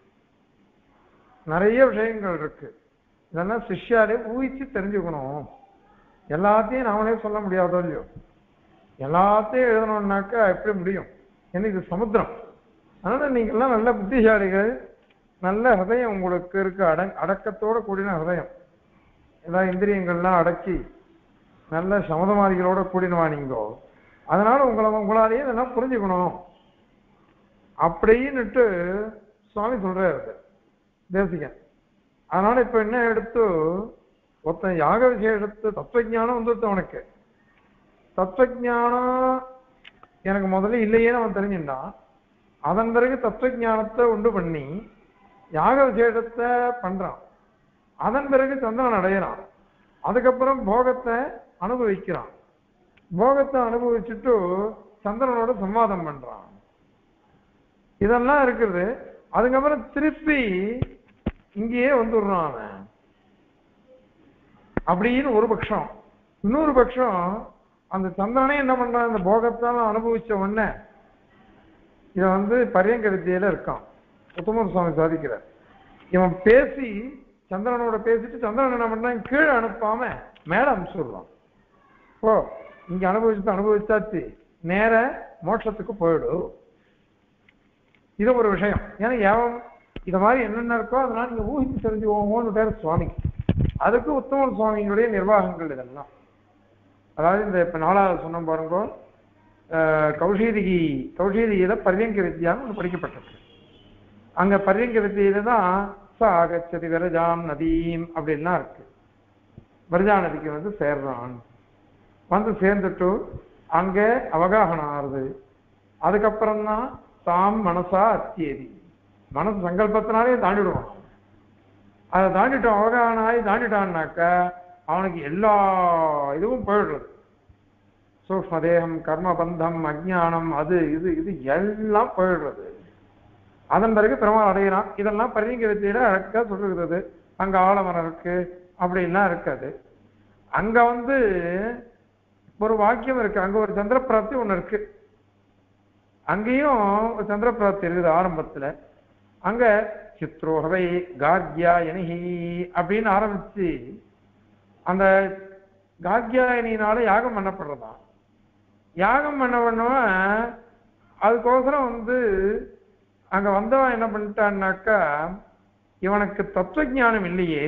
நிறைய விஷயங்கள் இருக்கு இதெல்லாம் சிஷ்யாலே ஊகிச்சு தெரிஞ்சுக்கணும் எல்லாத்தையும் நாமளே சொல்ல முடியாதோ இல்லையோ எல்லாத்தையும் எழுதணும்னாக்கா எப்படி முடியும் ஏன்னா இது சமுத்திரம் அதனால நீங்க எல்லாம் நல்ல புத்திசாலிகள் நல்ல ஹதயம் உங்களுக்கு இருக்கு அட அடக்கத்தோட கூடின ஹதயம் எல்லா இந்திரியங்கள்லாம் அடக்கி நல்ல சமதமாதிகளோட கூடினவா நீங்கோ அதனால உங்களை உங்களாலேயே இதெல்லாம் புரிஞ்சுக்கணும் அப்படின்னுட்டு சுவாமி சொல்றாரு தேசிகன் அதனால இப்ப என்ன எடுத்து ஒருத்தன் யாக விசேஷத்து தத்துவஞானம் வந்துடுத்து அவனுக்கு தத்துவஞானம் எனக்கு முதல்ல இல்லையேன்னு அவன் தெரிஞ்சுட்டான் அதன் பிறகு தத்துவஞானத்தை உண்டு பண்ணி யாக விசேஷத்தை பண்றான் அதன் பிறகு சந்திரன் அடையிறான் அதுக்கப்புறம் போகத்தை அனுபவிக்கிறான் போகத்தை அனுபவிச்சுட்டு சந்திரனோட சம்வாதம் பண்றான் இதெல்லாம் இருக்குது அதுக்கப்புறம் திருப்பி இங்கேயே வந்துடுறான் அவன் அப்படின்னு ஒரு பட்சம் இன்னொரு பட்சம் அந்த சந்திரனே என்ன பண்றான் அந்த போகத்தால அனுபவிச்ச உடனே இத வந்து பரியங்க வித்தியில இருக்கான் உத்தமர் சுவாமி சாதிக்கிறார் இவன் பேசி சந்திரனோட பேசிட்டு சந்திரன் என்ன பண்றான் கீழே அனுப்பாம மேல அனுப்பிச்சுடுறான் ஓ இங்க அனுபவிச்சு அனுபவிச்சாச்சு நேர மோட்சத்துக்கு போயிடு இது ஒரு விஷயம் ஏன்னா ஏவம் இத மாதிரி என்னென்ன இருக்கோ அதனால நீங்க ஊகிச்சு தெரிஞ்சுக்கோங்கன்னு பேர் சுவாமி அதுக்கு உத்தமர் சுவாமியினுடைய நிர்வாகங்கள் இதெல்லாம் அதாவது இந்த இப்ப நாலாவது சொன்ன பாருங்க அஹ், கௌஷீதிகி கௌஷீதியில பரியங்க வித்யான்னு ஒன்று படிக்கப்பட்டிருக்கு அங்க பரியங்க வித்தியில தான் சாகச்சதி விரஜாம் நதீம் அப்படின்லாம் இருக்கு விரஜா நதிக்கு வந்து சேர்றான் வந்து சேர்ந்துட்டு அங்க அவகாகனம் ஆறுது அதுக்கப்புறம் தான் தாம் மனசா அத்தியதி மனசு சங்கல்பத்தினாலே தாண்டிடுவான் அதை தாண்டிட்டோம் அவகாகனம் ஆகி தாண்டிட்டான்னாக்க அவனுக்கு எல்லா இதுவும் போயிடுறது சூக்ம தேகம் கர்மபந்தம் அஜ்ஞானம் அது இது இது எல்லாம் போயிடுறது அதன் பிறகு பெருமாள் அடைகிறான் இதெல்லாம் பரிங்க வித்தியில அழகா சொல்லுகிறது அங்க ஆலமரம் இருக்கு அப்படின்லாம் இருக்காது அங்க வந்து ஒரு வாக்கியம் இருக்கு அங்க ஒரு சந்திர பிராப்தி ஒண்ணு இருக்கு அங்கேயும் ஒரு சந்திர பிராப்தி இருக்குது ஆரம்பத்துல அங்க சித்ரோகவை கார்கியாயனிஹி அப்படின்னு ஆரம்பிச்சு அந்த கார்கியாயனினால யாகம் பண்ணப்படுறதா யாகம் பண்ண பண்ணவன் அதுக்கோசரம் வந்து அங்க வந்தவன் என்ன பண்ணிட்டான்னாக்கா இவனுக்கு தத்துவஞானம் இல்லையே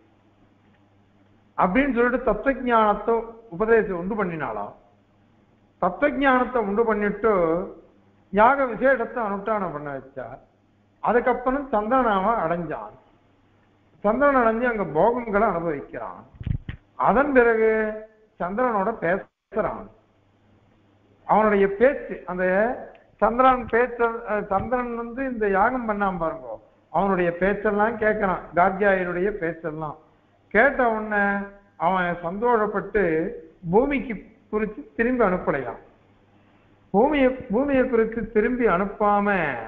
அப்படின்னு சொல்லிட்டு தத்துவஞானத்தை உபதேசம் உண்டு பண்ணினாலாம் தத்துவஞானத்தை உண்டு பண்ணிட்டு யாக விசேஷத்தை அனுஷ்டானம் பண்ண வச்சா அதுக்கப்புறம் சந்திரனாம அடைஞ்சான் சந்திரன் அடைஞ்சு அங்க போகங்களை அனுபவிக்கிறான் அதன் பிறகு சந்திரனோட பேசுறான் அவனுடைய பேச்சு அந்த சந்திரன் பேச்ச அஹ் சந்திரன் வந்து இந்த யாகம் பண்ணாம பாருங்க அவனுடைய பேச்செல்லாம் கேட்கறான் கார்கியாயனுடைய பேச்செல்லாம் கேட்ட உடனே அவன் சந்தோஷப்பட்டு பூமிக்கு குறித்து திரும்பி அனுப்பலையாம் பூமியை பூமியை குறித்து திரும்பி அனுப்பாம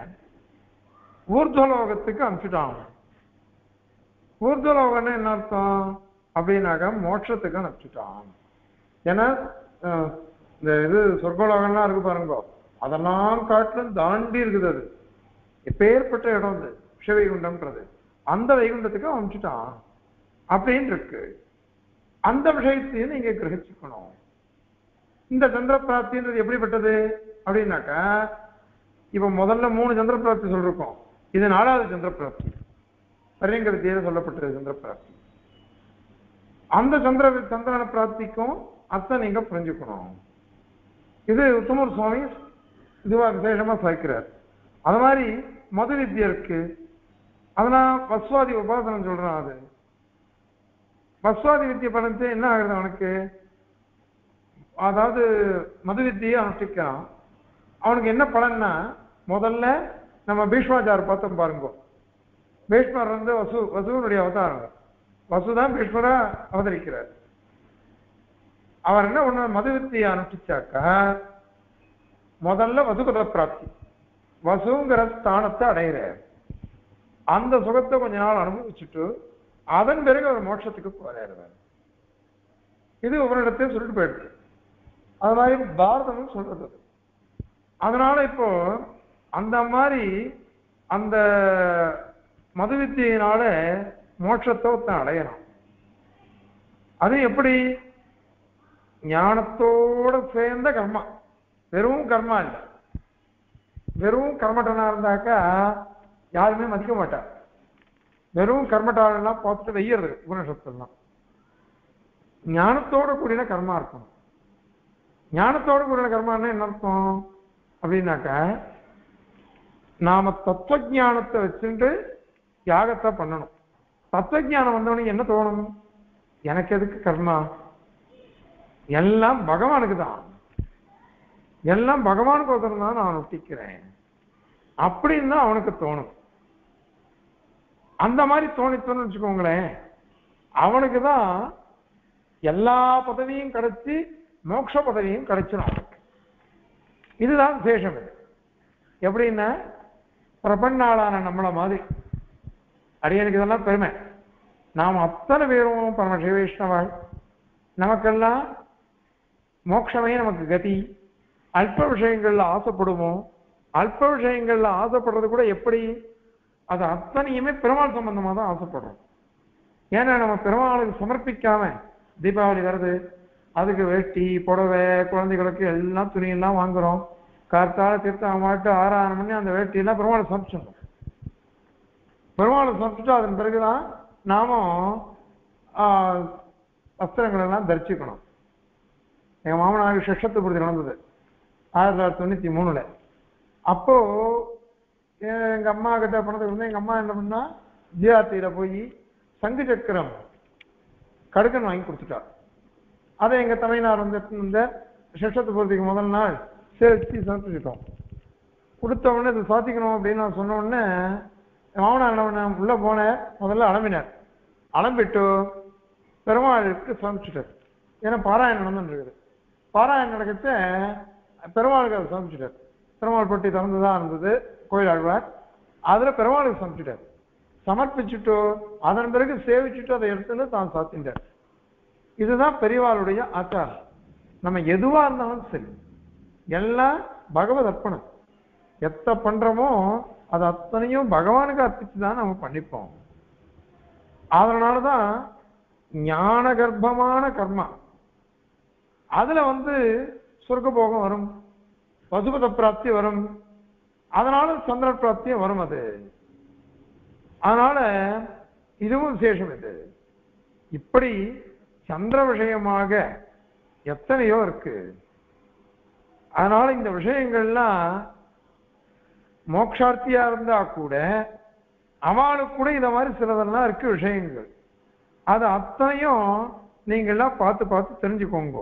ஊர்துவலோகத்துக்கு அனுப்பிச்சுட்டான் அவன். ஊர்துவலோகம்னா என்ன அர்த்தம் அப்படின்னாக்கா மோட்சத்துக்கு அனுப்பிச்சுட்டான் ஏன்னா அஹ், இந்த இது சொர்க்கலோகம்லாம் இருக்கு பாருங்க அதெல்லாம் காட்டிலும் தாண்டி இருக்குது அது எப்பேற்பட்ட இடம் அது விஷவைகுண்டம்ன்றது அந்த வைகுண்டத்துக்கு அவன் அனுப்பிச்சுட்டான் அப்படின்னு இருக்கு அந்த விஷயத்தையும் நீங்க கிரகிச்சுக்கணும் இந்த சந்திர பிராப்தின்றது எப்படிப்பட்டது அப்படின்னாக்கா இப்ப முதல்ல மூணு சந்திர பிராப்தி சொல்லிருக்கோம் இது நாலாவது சந்திர பிராப்தி பரியங்க வித்தியில சொல்லப்பட்டது சந்திர பிராப்தி அந்த சந்திர சந்திரன பிராப்திக்கும் அத்தை நீங்க புரிஞ்சுக்கணும் இது உத்தமர் சுவாமி இதுவா விசேஷமா சாய்க்கிறார் அது மாதிரி மது வித்யா இருக்கு அதெல்லாம் வஸ்வாதி உபாசனம் சொல்றான் அது வஸ்வாதி வித்தியை பண்ணிட்டு என்ன ஆகுது அவனுக்கு அதாவது மது வித்தியை அனுஷ்டிக்கிறான் அவனுக்கு என்ன பலன்னா முதல்ல நம்ம பீஷ்மாச்சார் பார்த்தோம் பாருங்க பீஷ்மர் வந்து வசு வசுவனுடைய அவதாரம் வசுதான் பீஷ்மரா அவதரிக்கிறார் அவர் என்ன ஒண்ணு மது வித்தியை அனுஷ்டிச்சாக்கா முதல்ல வசுகத பிராப்தி வசுங்கிற ஸ்தானத்தை அடையிறார் அந்த சுகத்தை கொஞ்ச நாள் அனுபவிச்சுட்டு அதன் பிறகு அவர் மோட்சத்துக்கு போறாரு இது ஒவ்வொரு சொல்லிட்டு போயிடுது அது மாதிரி பாரதமும் சொல்றது அது. அதனால இப்போ அந்த மாதிரி அந்த மது வித்தியினால மோட்சத்தை ஒருத்தன் அடையணும் அது எப்படி ஞானத்தோட சேர்ந்த கர்மா வெறும் கர்மா இல்லை வெறும் கர்மட்டனா இருந்தாக்கா யாருமே மதிக்க மாட்டா வெறும் கர்மட்டாளெல்லாம் பார்த்துட்டு வெய்யறது உபனிஷத்துலாம் ஞானத்தோட கூடின கர்மா இருக்கணும் ஞானத்தோட கூடின கர்மான்னா என்ன அர்த்தம் அப்படின்னாக்க நாம தத்துவ ஞானத்தை வச்சுட்டு யாகத்தை பண்ணணும் தத்துவ ஞானம் வந்தவனுக்கு என்ன தோணும் எனக்கு எதுக்கு கர்மா எல்லாம் பகவானுக்கு தான் எல்லாம் பகவானுக்கு ஒருத்தர் தான் நான் ஒட்டிக்கிறேன் அப்படின்னு தான் அவனுக்கு தோணும் அந்த மாதிரி தோணித்தோன்னு வச்சுக்கோங்களேன் அவனுக்கு தான் எல்லா பதவியும் கிடைச்சி மோட்ச பதவியும் கிடைச்சிடும் அவனுக்கு இதுதான் விசேஷம் இது எப்படின்னா பிரபன்னாளான நம்மள மாதிரி அடியனுக்கு இதெல்லாம் பெருமை நாம் அத்தனை பேரும் பரம சிவைஷ்ணவாள் நமக்கெல்லாம் மோட்சமே நமக்கு கதி அல்ப விஷயங்கள்ல ஆசைப்படுவோம் அல்ப விஷயங்கள்ல ஆசைப்படுறது கூட எப்படி அது அத்தனையுமே பெருமாள் சம்பந்தமா தான் ஆசைப்படுறோம் ஏன்னா நம்ம பெருமாளுக்கு சமர்ப்பிக்காம தீபாவளி வருது அதுக்கு வேஷ்டி புடவை குழந்தைகளுக்கு எல்லாம் துணியெல்லாம் வாங்குறோம் கார்த்தால தீர்த்தம் மாட்டு ஆறாயிரம் மணி அந்த வேட்டியெல்லாம் பெருமாளை சமைச்சிடணும் பெருமாளை சமைச்சிட்டு அதன் பிறகுதான் நாமும் ஆஹ், வஸ்திரங்கள் எல்லாம் தரிச்சுக்கணும் எங்க மாமனாருக்கு சஷத்து பூர்த்தி நடந்தது ஆயிரத்தி தொள்ளாயிரத்தி தொண்ணூத்தி மூணுல அப்போ எ- எங்க அம்மா கிட்ட பணத்துக்கு வந்து எங்க அம்மா என்ன பண்ணா ஜிஆர்டியில போய் சங்கு சக்கரம் கடுக்கன் வாங்கி கொடுத்துட்டா அதை எங்க தலைநார் வந்து எடுத்துன்னு வந்த சஷத்து பூர்த்திக்கு முதல் நாள் சேர்த்து சமைச்சிட்டோம் கொடுத்த உடனே இதை சாத்திக்கணும் அப்படின்னு நான் சொன்ன உடனே என் மாமனார் என்ன பண்ண உள்ள போனேன் முதல்ல அலம்பினார் அலம்பிட்டு பெருமாளுக்கு சமைச்சிட்டார் ஏன்னா பாராயணம் நடந்துட்டு இருக்குது பாராயணம் நடக்கச்ச பெருமாளுக்கு அதை சமைச்சிட்டார் பெருமாள் பொட்டி திறந்துதான் இருந்தது கோயில் ஆழ்வார் அதுல பெருமாளுக்கு சமைச்சிட்டார் சமர்ப்பிச்சுட்டு அதன் பிறகு சேவிச்சுட்டு அதை எடுத்துன்னு தான் சாத்திட்டார் இதுதான் பெரியவாளுடைய ஆச்சாரம் நம்ம எதுவா இருந்தாலும் சரி எல்லாம் பகவத் அர்ப்பணம் எத்த பண்றோமோ அது அத்தனையும் பகவானுக்கு அர்ப்பிச்சு தான் நம்ம பண்ணிப்போம் அதனாலதான் ஞான கர்ப்பமான கர்மா அதுல வந்து சொர்க்க போகம் வரும் பசுபத பிராப்தி வரும் அதனால சந்திர பிராப்தியும் வரும் அது அதனால இதுவும் விசேஷம் இது இப்படி சந்திர விஷயமாக எத்தனையோ இருக்கு அதனால இந்த விஷயங்கள்லாம் மோட்சார்த்தியா இருந்தா கூட அவளுக்கு கூட இந்த மாதிரி சிலதெல்லாம் இருக்கு விஷயங்கள் அது அத்தனையும் நீங்கள்லாம் பார்த்து பார்த்து தெரிஞ்சுக்கோங்க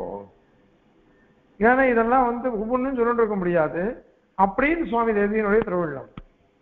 ஏன்னா இதெல்லாம் வந்து ஒவ்வொன்றும் சொல்லிட்டு இருக்க முடியாது அப்படின்னு சுவாமி தேவியினுடைய திருவிழம்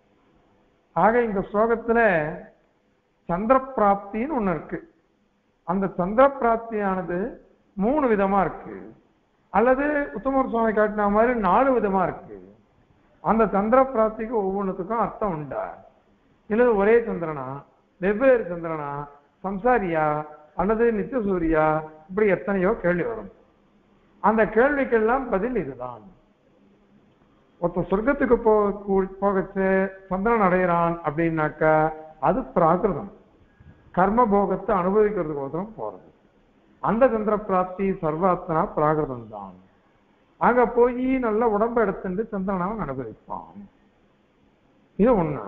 ஆக இந்த ஸ்லோகத்துல சந்திர பிராப்தின்னு ஒண்ணு இருக்கு அந்த சந்திர பிராப்தியானது மூணு விதமா இருக்கு அல்லது உத்தமர் சுவாமி காட்டின மாதிரி நாலு விதமா இருக்கு அந்த சந்திர பிராப்திக்கு ஒவ்வொன்றுத்துக்கும் அர்த்தம் உண்டா இல்லது ஒரே சந்திரனா வெவ்வேறு சந்திரனா சம்சாரியா அல்லது நித்திய சூரியா இப்படி எத்தனையோ கேள்வி வரும் அந்த கேள்விக்கெல்லாம் பதில் இதுதான் ஒருத்தன் சொர்க்கத்துக்கு போ கூ- போகச்சு சந்திரன் அடையிறான் அப்படின்னாக்கா அது பிராகிருதம் கர்ம போகத்தை அனுபவிக்கிறதுக்கோசரம் போறது அந்த சந்திர பிராப்தி சர்வாத்மனா பிராகிருதம் தான் அங்க போய் நல்ல உடம்ப எடுத்துட்டு சந்திரன் அவன் அனுபவிப்பான் இது ஒண்ணு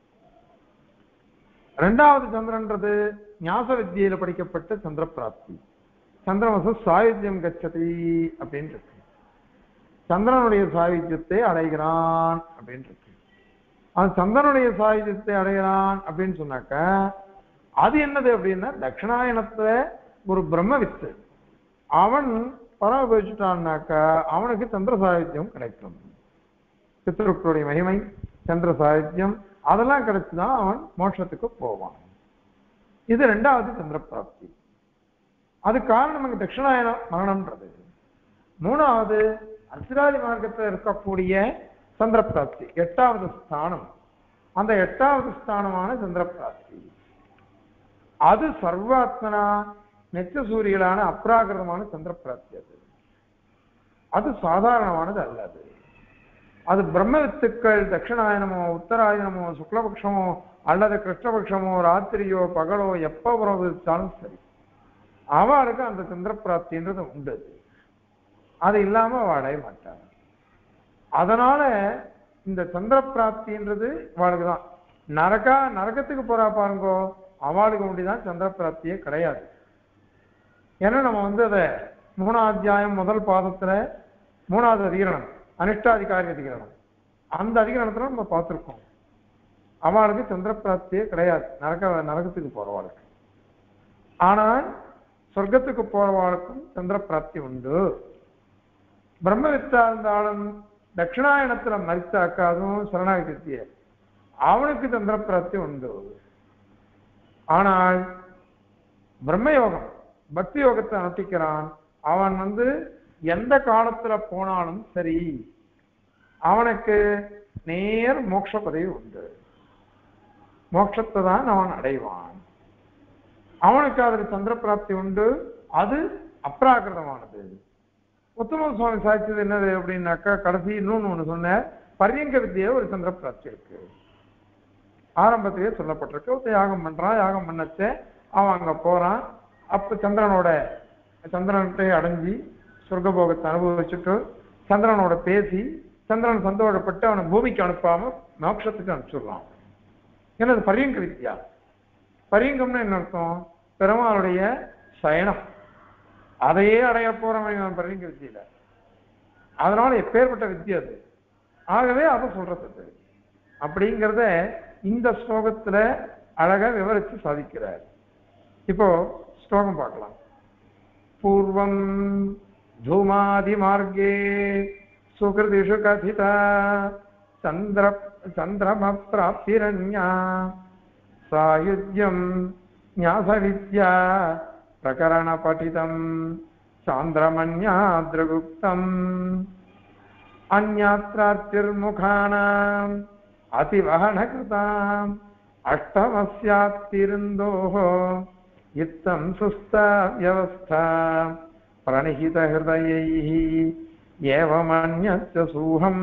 ரெண்டாவது சந்திரன்றது ஞாச வித்தியில படிக்கப்பட்ட சந்திர பிராப்தி சந்திரமச சாயுத்தியம் கச்சதி அப்படின்னு இருக்கு சந்திரனுடைய சாயுத்தியத்தை அடைகிறான் அப்படின்னு இருக்கு அது சந்திரனுடைய சாயுத்தியத்தை அடைகிறான் அப்படின்னு சொன்னாக்க அது என்னது அப்படின்னா தட்சிணாயனத்துல ஒரு பிரம்ம வித்து அவன் பரமபவிச்சுட்டான்னாக்கா அவனுக்கு சந்திர சாயுத்தியம் கிடைக்கும் பித்ருக்களுடைய மகிமை சந்திர சாயுத்தியம் அதெல்லாம் கிடைச்சுதான் அவன் மோட்சத்துக்கு போவான் இது ரெண்டாவது சந்திர பிராப்தி அது காரணம் அங்க தட்சிணாயன மரணம்ன்றது மூணாவது அர்ச்சிராதி மார்க்கத்தில் இருக்கக்கூடிய சந்திர பிராப்தி எட்டாவது ஸ்தானம் அந்த எட்டாவது ஸ்தானமான சந்திர பிராப்தி அது சர்வாத்மனா நெச்ச சூரியலான அப்ராகிருதமான சந்திர பிராப்தி அது அது சாதாரணமானது அல்ல அது அது பிரம்ம வித்துக்கள் தட்சிணாயனமோ உத்தராயணமோ சுக்லபக்ஷமோ அல்லது கிருஷ்ணபக்ஷமோ ராத்திரியோ பகலோ எப்போ பிரவகித்தாலும் சரி அவளுக்கு அந்த சந்திர பிராப்தின்றது உண்டு அது இல்லாம அவ அடைய மாட்டாங்க அதனால இந்த சந்திர பிராப்தின்றது அவளுக்கு தான் நரகா நரகத்துக்கு போறா பாருங்கோ அவளுக்கு முடிதான் சந்திர பிராப்தியே கிடையாது ஏன்னா நம்ம வந்து அதை மூணாவது அத்தியாயம் முதல் பாதத்துல மூணாவது அதிகரணம் அனிஷ்டாதிகாரி அதிகரணம் அந்த அதிகரணத்துல நம்ம பார்த்திருக்கோம் அவளுக்கு சந்திர பிராப்தியே கிடையாது நரக நரகத்துக்கு போறவாளுக்கு ஆனால் சொர்க்கத்துக்கு போறவாளுக்கும் சந்திர பிராப்தி உண்டு பிரம்மவித்தா இருந்தாலும் தட்சிணாயனத்துல மறித்தாக்கா அதுவும் சரணாகத்திய அவனுக்கு சந்திர பிராப்தி உண்டு ஆனால் பிரம்மயோகம் பக்தி யோகத்தை அனுஷ்டிக்கிறான் அவன் வந்து எந்த காலத்துல போனாலும் சரி அவனுக்கு நேர் மோட்ச பதவி உண்டு மோட்சத்தை தான் அவன் அடைவான் அவனுக்கு அதில் சந்திர பிராப்தி உண்டு அது அப்ராகிருதமானது உத்தம சுவாமி சாட்சியது என்னது அப்படின்னாக்கா கடைசி இன்னொன்னு ஒண்ணு சொன்ன பரியங்க வித்தியை ஒரு சந்திர பிராப்தி இருக்கு ஆரம்பத்திலேயே சொல்லப்பட்டிருக்கு ஒருத்தன் யாகம் பண்றான் யாகம் பண்ணச்சே அவன் அங்க போறான் அப்ப சந்திரனோட சந்திரன்கிட்ட அடைஞ்சி சொர்க்கபோகத்தை அனுபவிச்சுட்டு சந்திரனோட பேசி சந்திரன் சந்தோஷப்பட்டு அவனை பூமிக்கு அனுப்பாம மோட்சத்துக்கு அனுப்பிச்சுடுறான் ஏன்னா அது பரியங்க வித்யா பரியங்கம்னு என்ன அர்த்தம் பெருமாளுடைய சயனம் அதையே அடைய போறவன் பரியங்க வித்தியில அதனால எப்பேற்பட்ட வித்தியை அது ஆகவே அதை சொல்றது அது. அப்படிங்கிறத இந்த ஸ்லோகத்துல அழகா விவரிச்சு சாதிக்கிறார் இப்போ ஸ்லோகம் பார்க்கலாம் பூர்வம் தூமாதி மார்க்கே சுகிருதிஷு கதிதா சந்திர சந்திரம பிராப்திரண்யா சாயுஜ்யம் ஞாசவித்யா பிரகரண படிதம் சாந்திரமன்யாத்ரகுப்தம் अन्यात्रार्तिर्मुखानाम् अतिवहनकृताम् अष्टमस्यात्तिरुन्दोः इत्थम् सुस्ता व्यवस्था प्रणिहितहृदयैः एवमन्यस्य सूहम्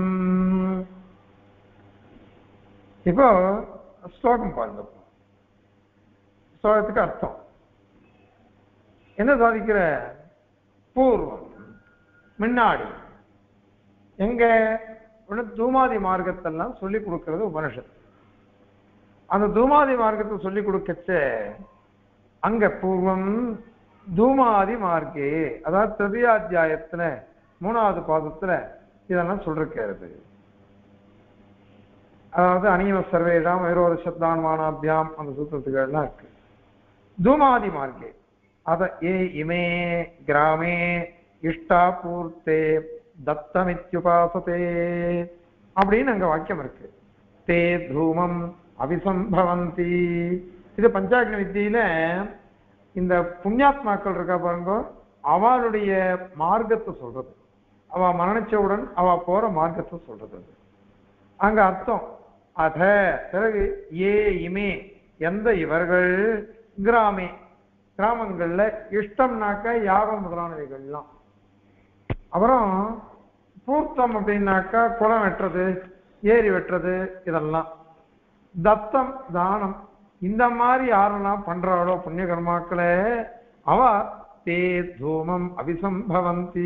இப்போ ஸ்லோகம் பாருங்க ஸ்லோகத்துக்கு அர்த்தம் என்ன சாதிக்கிற பூர்வம் முன்னாடி எங்க உடனே தூமாதி மார்க்கத்தெல்லாம் சொல்லி கொடுக்கிறது உபனிஷத் அந்த தூமாதி மார்க்கத்தை சொல்லி கொடுக்கச்ச அங்க பூர்வம் தூமாதி மார்க்கே அதாவது திருதியாத்தியாயத்துல மூணாவது பாதத்துல இதெல்லாம் சொல்லிருக்கிறது அதாவது அணியம சர்வேஷாம் வைரோத சப்தான்மானாபியாம் அந்த சூத்திரத்துக்கு எல்லாம் இருக்கு தூமாதி மார்க்கே அத ஏ இமே கிராமே இஷ்டாபூர்த்தே தத்தமித்யுபாசதே அப்படின்னு அங்க வாக்கியம் இருக்கு தே தூமம் அபிசம்பவந்தி இது பஞ்சாக்னி வித்தியில இந்த புண்ணியாத்மாக்கள் இருக்கா பாருங்க அவளுடைய மார்க்கத்தை சொல்றது அவ மரணிச்சவுடன் அவ போற மார்க்கத்தை சொல்றது அது அங்க அர்த்தம் அத பிறகு ஏ இமே எந்த இவர்கள் கிராமே கிராமங்கள்ல இஷ்டம்னாக்க யாகம் முதலானவைகள்லாம் அப்புறம் பூர்த்தம் அப்படின்னாக்கா குளம் வெட்டுறது ஏரி வெட்டுறது இதெல்லாம் தத்தம் தானம் இந்த மாதிரி யாரெல்லாம் பண்றாளோ புண்ணிய கர்மாக்களே அவ தே தூமம் அபிசம்பவந்தி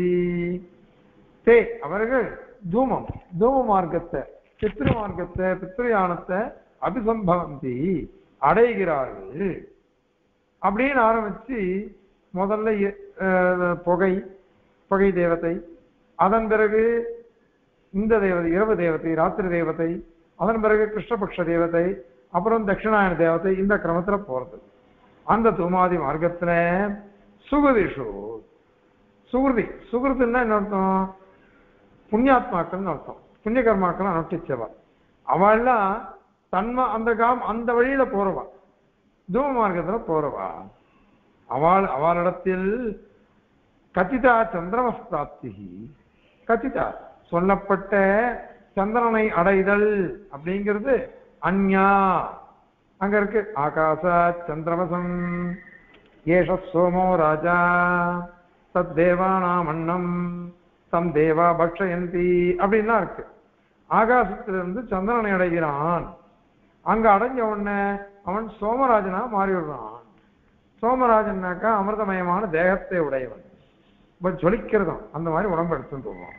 தே அவர்கள் தூமம் தூம மார்க்கத்தை பித்ரு மார்க்கத்தை பித்ருயானத்தை அபிசம்பவந்தி அடைகிறார்கள் அப்படின்னு ஆரம்பிச்சு முதல்ல எ- அஹ், புகை புகை தேவதை அதன் பிறகு இந்த தேவதை இரவு தேவதை ராத்திரி தேவதை அதன் பிறகு கிருஷ்ணபக்ஷ தேவதை அப்புறம் தட்சிணாயன தேவதை இந்த கிரமத்துல போறது அந்த தூமாதி மார்க்கத்துல சுகுதிஷு சுகிருதி சுகிருதுன்னா என்ன அர்த்தம் புண்ணியாத்மாக்கள்னு அர்த்தம் புண்ணிய கர்மாக்கள் அனுஷ்டிச்சவா அவள்லாம் தன்ம அந்த காம் அந்த வழியில போறவா தூம மார்க்கத்துல போறவா அவள் அவளிடத்தில் கதிதா சந்திரமஸ்தாப்தி கதிதா சொல்லப்பட்ட சந்திரனை அடைதல் அப்படிங்கிறது அந்யா அங்க இருக்கு ஆகாச சந்திரவசம் ஏஷ சோமோ ராஜா தத் தேவானாம் அன்னம் தம் தேவா பக்ஷயந்தி அப்படின்லாம் இருக்கு ஆகாசத்திலிருந்து சந்திரனை அடைகிறான் அங்க அடைஞ்ச உடனே அவன் சோமராஜனா மாறி விடுறான் சோமராஜன்னாக்கா அமிர்தமயமான தேகத்தை உடையவன் இப்ப ஜொலிக்கிறதும் அந்த மாதிரி உடம்பு எடுத்துட்டு வருவான்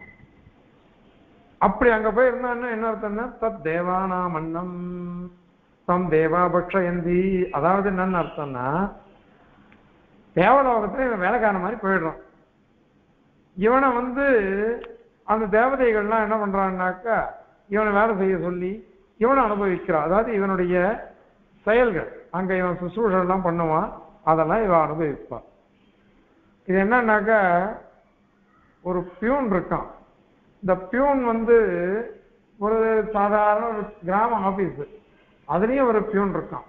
அப்படி அங்க போய் இருந்தான்னா என்ன அர்த்தம்னா தத் தேவானாம் அன்னம் தம் தேவா பக்ஷயந்தி அதாவது என்னன்னு அர்த்தம்னா தேவலோகத்துல இவன் வேலைக்காரன் மாதிரி போயிடுறான் இவனை வந்து அந்த தேவதைகள்லாம் என்ன பண்றான்னாக்கா இவனை வேலை செய்ய சொல்லி இவனை அனுபவிக்கிறான் அதாவது இவனுடைய செயல்கள் அங்க இவன் சுசூஷெல்லாம் பண்ணுவான் அதெல்லாம் இவன் அனுபவிப்பான் இது என்னன்னாக்கா ஒரு பியூன் இருக்கான் இந்த பியூன் வந்து ஒரு சாதாரண ஒரு கிராம ஆபீஸ் அதுலயும் ஒரு பியூன் இருக்கான்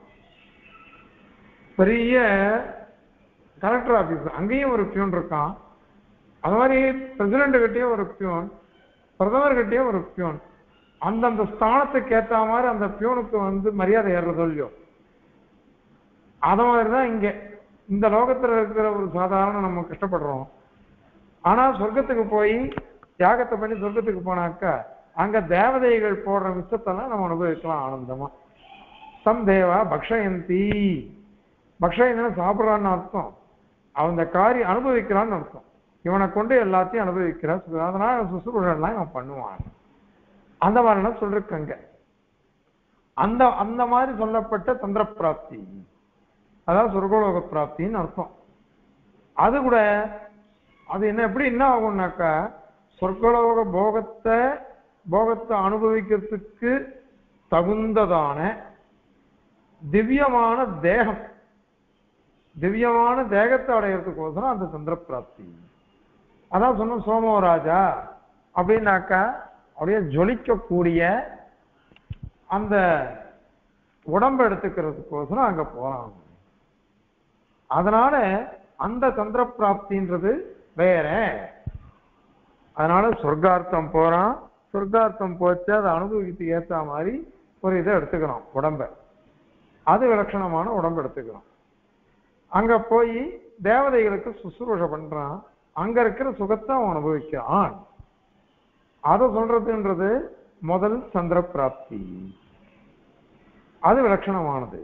பெரிய கலெக்டர் ஆபீஸ் அங்கேயும் ஒரு பியூன் இருக்கான் அது மாதிரி பிரசிடென்ட் கிட்டயும் ஒரு பியூன் பிரதமர் கிட்டயும் ஒரு பியூன் அந்தந்த ஸ்தானத்துக்கு ஏற்ற மாதிரி அந்த பியூனுக்கு வந்து மரியாதை ஏறுறதோ இல்லையோ அது மாதிரி தான் இங்க இந்த லோகத்துல இருக்கிற ஒரு சாதாரண நம்ம கஷ்டப்படுறோம் ஆனா சொர்க்கத்துக்கு போய் தியாகத்தை பண்ணி சொர்க்கத்துக்கு போனாக்கா அங்க தேவதைகள் போடுற விஷத்தெல்லாம் நம்ம அனுபவிக்கலாம் ஆனந்தமா சம் தேவா பக்ஷயந்தி பக்ஷயந்தின சாப்பிட்றான்னு அர்த்தம் அவன் காரியம் அனுபவிக்கிறான்னு அர்த்தம் இவனை கொண்டு எல்லாத்தையும் அனுபவிக்கிறான் அதனால சுசுகுழல்லாம் இவன் பண்ணுவான் அந்த மாதிரிலாம் சொல்லிருக்கங்க அந்த அந்த மாதிரி சொல்லப்பட்ட தந்திர பிராப்தி அதாவது சொர்க்கலோக பிராப்தின்னு அர்த்தம் அது கூட அது என்ன எப்படி என்ன ஆகும்னாக்கா சொர்க்கலோக போகத்தை போகத்தை அனுபவிக்கிறதுக்கு தகுந்ததான திவ்யமான தேகம் திவ்யமான தேகத்தை அடையிறதுக்கோசரம் அந்த சந்திர பிராப்தி அதான் சொன்ன சோமராஜா அப்படின்னாக்கா அப்படியே ஜொலிக்கக்கூடிய அந்த உடம்பை எடுத்துக்கிறதுக்கோசரம் அங்க போறாங்க அதனால அந்த சந்திர பிராப்தின்றது வேற அதனால சொர்க்கார்த்தம் போறான் சொர்க்கார்த்தம் போச்சு அதை அனுபவிக்கிறதுக்கு ஏத்த மாதிரி ஒரு இதை எடுத்துக்கிறோம் உடம்ப அது விலட்சணமான உடம்பு எடுத்துக்கிறோம் அங்க போய் தேவதைகளுக்கு சுசுரூஷ பண்றான் அங்க இருக்கிற சுகத்தை அவன் அனுபவிக்கிறான் அதை சொல்றதுன்றது முதல் சந்திர பிராப்தி அது விலட்சணமானது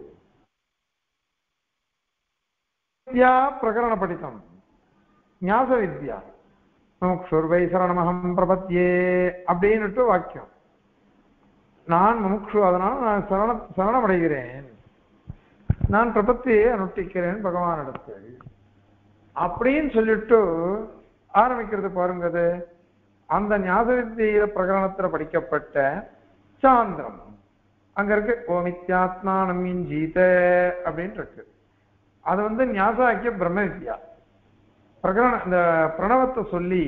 வித்யா பிரகரண படித்தம் ஞாச வித்யா முமுக்ஷுர்வை சரணமகம் பிரபத்தியே அப்படின்னுட்டு வாக்கியம் நான் முமுக்ஷு அதனால் நான் சரண சரணமடைகிறேன் நான் பிரபத்தியை அனுஷ்டிக்கிறேன் பகவானிடத்தில் அப்படின்னு சொல்லிட்டு ஆரம்பிக்கிறது பாருங்க அது அந்த ஞாபக வித்தியில பிரகரணத்துல படிக்கப்பட்ட சாந்திரம் அங்க இருக்கு ஓமித்யாத்மானம் இஞ்சீத அப்படின்னு இருக்கு அது வந்து ஞாசாக்கிய பிரம்ம வித்யா பிரகரண இந்த பிரணவத்தை சொல்லி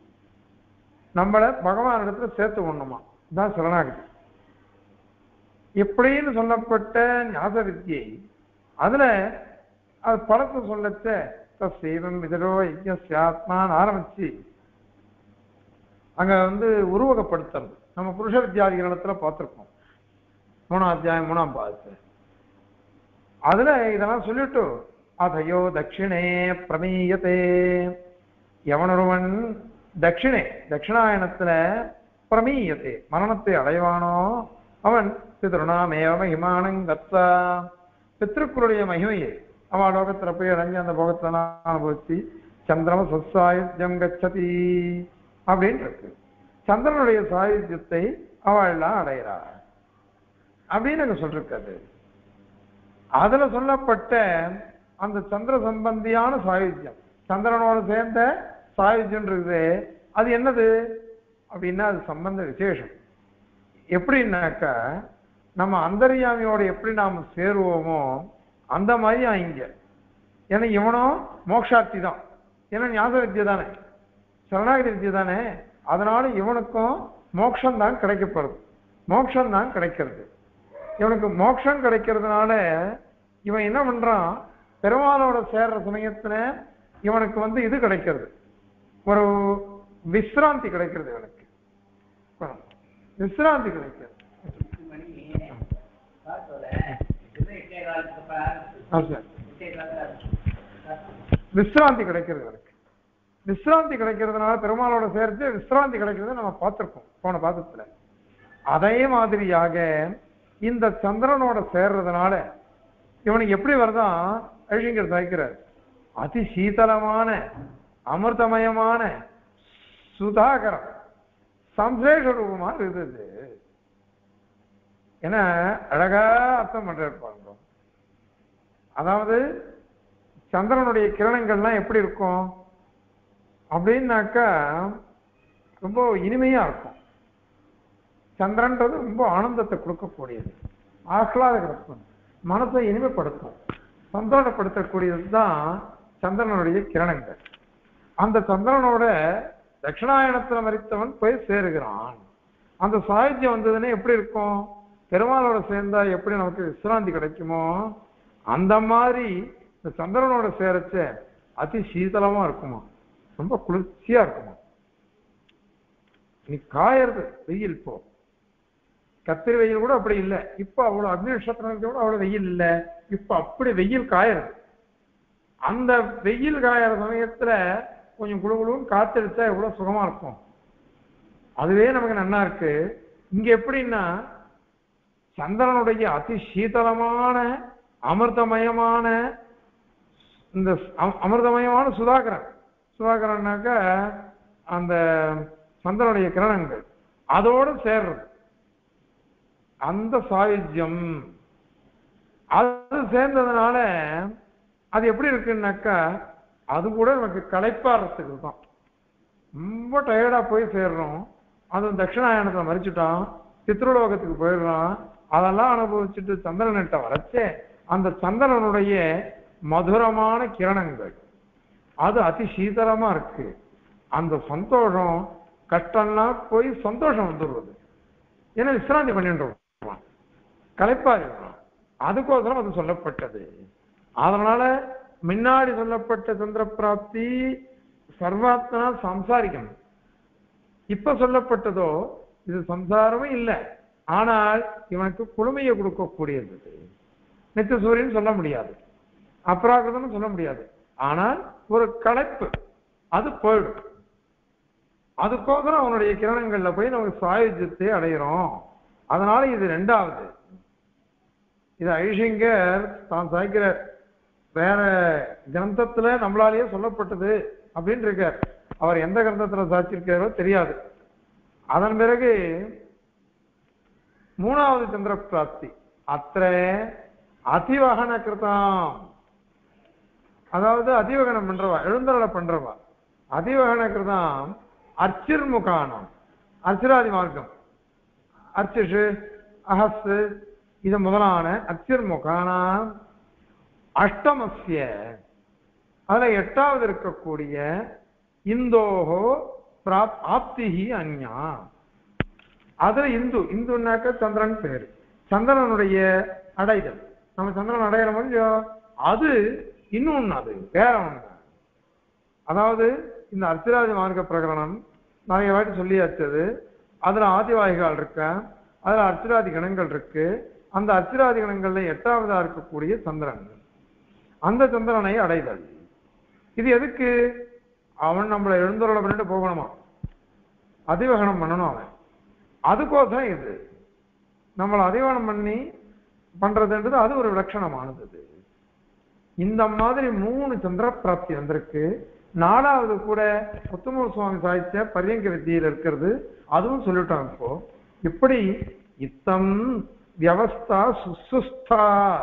நம்மளை பகவானிடத்துல சேர்த்து கொள்ளணுமா இதான் சரணாகதி இப்படின்னு சொல்லப்பட்ட ஞாபக வித்தியை அதுல அது படத்தை சொல்லச்ச தசைவம் இதரோ யஜ்ஞாத்மான்னு ஆரம்பிச்சு அங்க வந்து உருவகப்படுத்துறது நம்ம புருஷ வித்யாதிகரணத்துல பார்த்திருக்கோம் மூணாம் அத்தியாயம் மூணாம் பாதத்து அதுல இதெல்லாம் சொல்லிட்டு அதையோ தட்சிணே பிரமீயத்தே எவனொருவன் தட்சிணே தட்சிணாயனத்துல பிரமீயத்தே மரணத்தை அடைவானோ அவன் பிதருணாமேவ மகிமானங் கத்தா பித்ருக்களுடைய மகிமையை அவன் லோகத்துல போய் அடைஞ்சு அந்த போகத்துல அனுபவிச்சு சந்திரம சசாயுத்தியம் கச்சதி அப்படின்னு இருக்கு சந்திரனுடைய சாயுத்தியத்தை அவள் எல்லாம் அடைகிறா அப்படின்னு அங்க சொல்லிருக்காது அதுல சொல்லப்பட்ட அந்த சந்திர சம்பந்தியான சாயுத்தியம் சந்திரனோட சேர்ந்த சாயுத்தியம் இருக்குது அது என்னது அப்படின்னா அது சம்பந்த விசேஷம் எப்படின்னாக்கா நம்ம அந்தரியாமியோட எப்படி நாம சேருவோமோ அந்த மாதிரி இங்க ஏன்னா இவனும் மோக்ஷார்த்தி தான் ஏன்னா ஞாபக வித்தியை தானே சரணாகதி வித்தியை தானே அதனால இவனுக்கும் மோட்சம் தான் கிடைக்கப்படுது மோட்சம் தான் கிடைக்கிறது இவனுக்கு மோட்சம் கிடைக்கிறதுனால இவன் என்ன பண்றான் பெருமாளோட சேர்ற சமயத்துல இவனுக்கு வந்து இது கிடைக்கிறது ஒரு விசிராந்தி கிடைக்கிறது இவனுக்கு விசிராந்தி கிடைக்கிறது ஆ, சரி. விசிராந்தி கிடைக்கிறது இவனுக்கு விசிராந்தி கிடைக்கிறதுனால பெருமாளோட சேர்த்து விசிராந்தி கிடைக்கிறது நம்ம பார்த்திருக்கோம் போன பாதத்துல அதே மாதிரியாக இந்த சந்திரனோட சேர்றதுனால இவனுக்கு எப்படி வருதான் அழிங்கர் சாய்க்கிறார் அதி சீதளமான அமிர்தமயமான சுதாகரம் சம்சேஷ ரூபமா இருக்குது ஏன்னா அழகா அர்த்தம் பண்றாரு பாருங்க அதாவது சந்திரனுடைய கிரணங்கள்லாம் எப்படி இருக்கும் அப்படின்னாக்கா ரொம்ப இனிமையா இருக்கும் சந்திரன்றது ரொம்ப ஆனந்தத்தை கொடுக்கக்கூடியது ஆஹ்லாதகரத்துவம் மனசை இனிமைப்படுத்தும் சந்தோஷப்படுத்தக்கூடியது தான் சந்திரனுடைய கிரணங்கள் அந்த சந்திரனோட தட்சிணாயனத்துல மறித்தவன் போய் சேருகிறான் அந்த சாகித்யம் வந்ததுன்னா எப்படி இருக்கும் பெருமாளோட சேர்ந்தா எப்படி நமக்கு விசிராந்தி கிடைக்குமோ அந்த மாதிரி இந்த சந்திரனோட சேரச்ச அதி சீதளமா இருக்குமா ரொம்ப குளிர்ச்சியா இருக்குமா நீ காயறது வெயில் இப்போ கத்திரி வெயில் கூட அப்படி இல்லை இப்ப அவ்வளவு அக்னி நட்சத்திரங்களுக்கு கூட அவ்வளவு வெயில் இல்லை இப்ப அப்படி வெயில் காயறது அந்த வெயில் காயற சமயத்துல கொஞ்சம் குழு குழுன்னு காத்தடிச்சா எவ்வளவு சுகமா இருக்கும் அதுவே நமக்கு நன்னா இருக்கு இங்க எப்படின்னா சந்திரனுடைய அதி சீதளமான அமிர்தமயமான இந்த அம- அமிர்தமயமான சுதாகரன் சுதாகரன்னாக்க அந்த சந்திரனுடைய கிரணங்கள் அதோடு சேர்றது அந்த சாயுஜ்யம் அது சேர்ந்ததுனால அது எப்படி இருக்குன்னாக்கா அது கூட நமக்கு களைப்பாடுறதுக்கு தான் ரொம்ப டயர்டா போய் சேர்றோம் அதுவும் தட்சிணாயனத்தை மறிச்சுட்டான் பித்ருலோகத்துக்கு போயிடுறான் அதெல்லாம் அனுபவிச்சுட்டு சந்திரன்கிட்ட வரச்சே அந்த சந்திரனுடைய மதுரமான கிரணங்கள் அது அதி சீதளமா இருக்கு அந்த சந்தோஷம் கஷ்டம்லாம் போய் சந்தோஷம் வந்துடுறது ஏன்னா விசிராந்தி பண்ணிட்டு இருப்பான். களைப்பா இருக்கலாம் அதுக்கோசரம் அது சொல்லப்பட்டது அதனால முன்னாடி சொல்லப்பட்ட சந்திர பிராப்தி சர்வாத்மனா சம்சாரிக்கணும் இப்ப சொல்லப்பட்டதோ இது சம்சாரமும் இல்லை ஆனால் இவனுக்கு குளுமையை கொடுக்கக்கூடியது நித்திய சூரியன் சொல்ல முடியாது அப்ராகிருதம்னு சொல்ல முடியாது ஆனால் ஒரு களைப்பு அது போயிடும் அதுக்கோசரம் அவனுடைய கிரணங்கள்ல போய் நமக்கு சாயுஜ்யத்தை அடையிறோம் அதனால இது ரெண்டாவது இது ஐஷிங்கர் தான் சாய்க்கிற வேற கிரந்தத்துல நம்மளாலேயே சொல்லப்பட்டது அப்படின்னு இருக்கார் அவர் எந்த கிரந்தத்துல சாட்சியிருக்காரோ தெரியாது அதன் பிறகு மூணாவது சந்திர பிராப்தி அத்த அதிவகன கிருதம் அதாவது அதிவகனம் பண்றவா எழுந்தருளை பண்றவா அதிவகன கிருதம் அர்ச்சிர்முகானம் அர்ச்சிராதி மார்க்கம் அர்ச்சிஷு அஹஸ் இது முதலான அர்ச்சிர்முகானாம் அஷ்டமஸ்ய அதுல எட்டாவது இருக்கக்கூடிய இந்தோஹோ பிராப் ஆப்திஹி அந்யா அதுல இந்து இந்துனாக்க சந்திரன் பேரு சந்திரனுடைய அடைதல் நம்ம சந்திரன் அடையிற முடியோ அது இன்னொன்னு அது வேற ஒண்ணு அதாவது இந்த அர்ச்சராஜ மார்க்க பிரகரணம் நிறைய வாட்டி சொல்லியாச்சு அது அதுல ஆதிவாகிகள் இருக்க அதுல அர்ச்சராதி கணங்கள் இருக்கு அந்த அர்ச்சராதி கணங்கள்ல எட்டாவதா இருக்கக்கூடிய சந்திரன் அந்த சந்திரனை அடைதல் இது எதுக்கு அவன் நம்மளை எழுந்தருளை பண்ணிட்டு போகணுமா அதிவகனம் பண்ணணும் அவன் அதுக்கோசரம் இது நம்மளை அதிவகனம் பண்ணி பண்றதுன்றது அது ஒரு விலட்சணமானது இது. இந்த மாதிரி மூணு சந்திர பிராப்தி வந்திருக்கு நாலாவது கூட புத்தமூர் சுவாமி சாதிச்ச பரியங்க வித்தியில இருக்கிறது அதுவும் சொல்லிட்டோம் இப்போ இப்படி இத்தம் வியவஸ்தா சுசுஸ்தா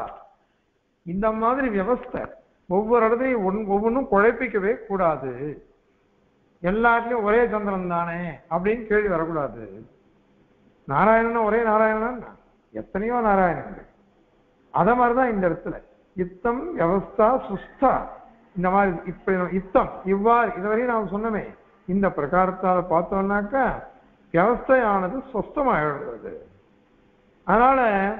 இந்த மாதிரி வியவஸ்தை ஒவ்வொரு இடத்துலையும் ஒன் ஒவ்வொன்றும் குழப்பிக்கவே கூடாது எல்லாத்துலயும் ஒரே சந்திரன் தானே அப்படின்னு கேள்வி வரக்கூடாது நாராயணன் ஒரே நாராயணன் எத்தனையோ நாராயணன் அத மாதிரிதான் இந்த இடத்துல இத்தம் வியவஸ்தா சுஸ்தா இந்த மாதிரி இப்ப இத்தம் இவ்வாறு இதுவரையும் நாம் சொன்னோமே இந்த பிரகாரத்தால பார்த்தோம்னாக்கா வியவஸ்தையானது சொஸ்தமாகிடுறது அதனால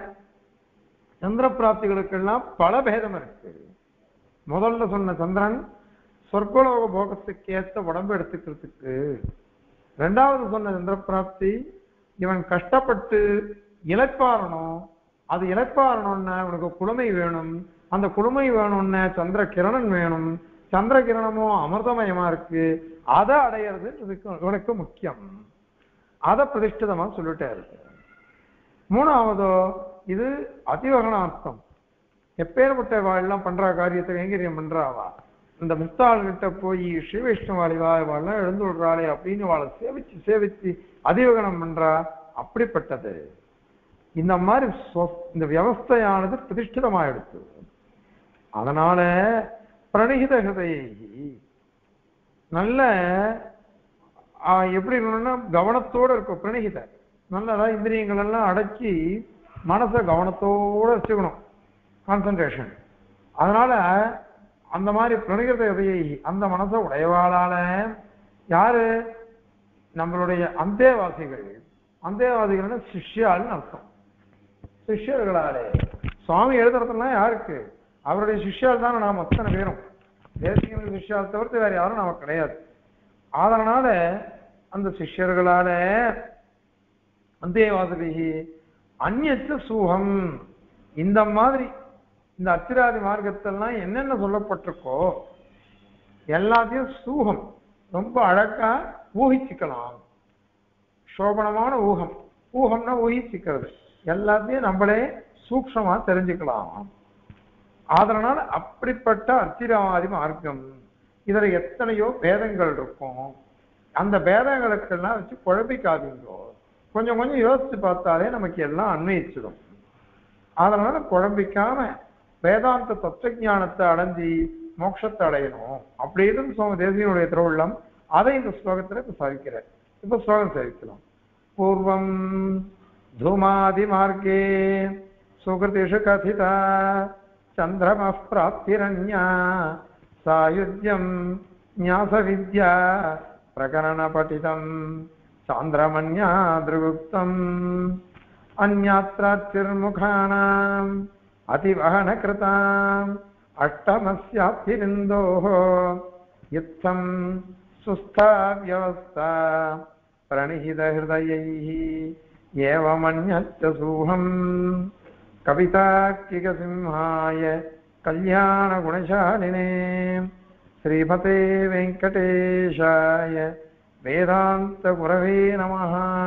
சந்திர பிராப்திகளுக்கெல்லாம் பல பேதம் இருக்கு முதல்ல சொன்ன சந்திரன் சொர்க்கலோக போகத்துக்கு ஏத்த உடம்பு எடுத்துக்கிறதுக்கு ரெண்டாவது சொன்ன சந்திர பிராப்தி இவன் கஷ்டப்பட்டு இழைப்பாரணும் அது இழைப்பாரணும்னா இவனுக்கு குளுமை வேணும் அந்த குளுமை வேணும்னா சந்திர கிரணன் வேணும் சந்திர கிரணமும் அமிர்தமயமா இருக்கு அதை அடையிறது இதுக்கு இவனுக்கு முக்கியம் அதை பிரதிஷ்டிதமா சொல்லிட்டே இருக்கு மூணாவதோ இது அதிவகனார்த்தம் எப்பேற்பட்ட வாழெல்லாம் பண்றா காரியத்தை கைங்கரியம் பண்றாவா இந்த முக்தாள்கிட்ட போய் ஸ்ரீ வைஷ்ணவாளிவா இவாள்லாம் எழுந்து விடுறாளே அப்படின்னு வாழை சேவிச்சு சேவிச்சு அதிவகனம் பண்றா அப்படிப்பட்டது இந்த மாதிரி சொ- இந்த வியவஸ்தையானது பிரதிஷ்டிதமாயிடுச்சு அதனால பிரணிகித ஹிருதயை நல்ல ஆ, எப்படி இருக்கணும்னா கவனத்தோட இருக்கும் பிரணிகித நல்லதா இந்திரியங்கள் எல்லாம் அடக்கி மனசை கவனத்தோட வச்சுக்கணும் கான்சன்ட்ரேஷன் அதனால அந்த மாதிரி பிரணிகித ஹிருதயை அந்த மனசை உடையவாளால யாரு நம்மளுடைய அந்தேவாசிகள் அந்தேவாசிகள்னா சிஷ்யாள்னு அர்த்தம் சிஷ்யர்களாலே சுவாமி எழுதுறதுலாம் யாருக்கு அவருடைய சிஷ்யால் தான் நாம் அத்தனை பேரும் தேசிய சிஷ்யால் தவிர்த்து வேற யாரும் நமக்கு கிடையாது அதனால அந்த சிஷ்யர்களால அந்தேவாசிகி அந்நியத்த சூகம் இந்த மாதிரி இந்த அத்திராதி மார்க்கத்தெல்லாம் என்னென்ன சொல்லப்பட்டிருக்கோ எல்லாத்தையும் சூகம் ரொம்ப அழகா ஊகிச்சுக்கலாம் சோபனமான ஊகம் ஊகம்னா ஊகிச்சுக்கிறது எல்லாத்தையும் நம்மளே சூக்ஷமா தெரிஞ்சுக்கலாம் அதனால அப்படிப்பட்ட அத்திராதி மார்க்கம் இதுல எத்தனையோ பேதங்கள் இருக்கும் அந்த பேதங்களுக்கெல்லாம் வச்சு குழப்பிக்காதீங்கோ கொஞ்சம் கொஞ்சம் யோசிச்சு பார்த்தாலே நமக்கு எல்லாம் அன்வயிச்சிடும் அதனால குழம்பிக்காம வேதாந்த தத்துவ ஞானத்தை அடைஞ்சி மோட்சத்தை அடையணும் அப்படின்னு சுவாமி தேசியனுடைய திருவுள்ளம் அதை இந்த ஸ்லோகத்துல இப்ப சாதிக்கிறார் இப்ப ஸ்லோகம் சாதிக்கலாம் பூர்வம் தூமாதி மார்க்கே சுகிருதிஷு கதிதா சந்திரம பிராப்திரண்யா சாயுஜ்யம் ஞாச வித்யா பிரகரண படிதம் சாந்திரமன்யா திருகுப்தம் अन्यात्राच्चिर्मुखाणाम् अतिवहनकृताम् अष्टमस्याप्तिरिन्दोः इत्थम् सुस्था व्यवस्था प्रणिहितहृदयैः एवमन्यच्च सूहम् कवितार्किकसिंहाय कल्याणगुणशालिने श्रीमते वेङ्कटेशाय वेदान्तगुरवे नमः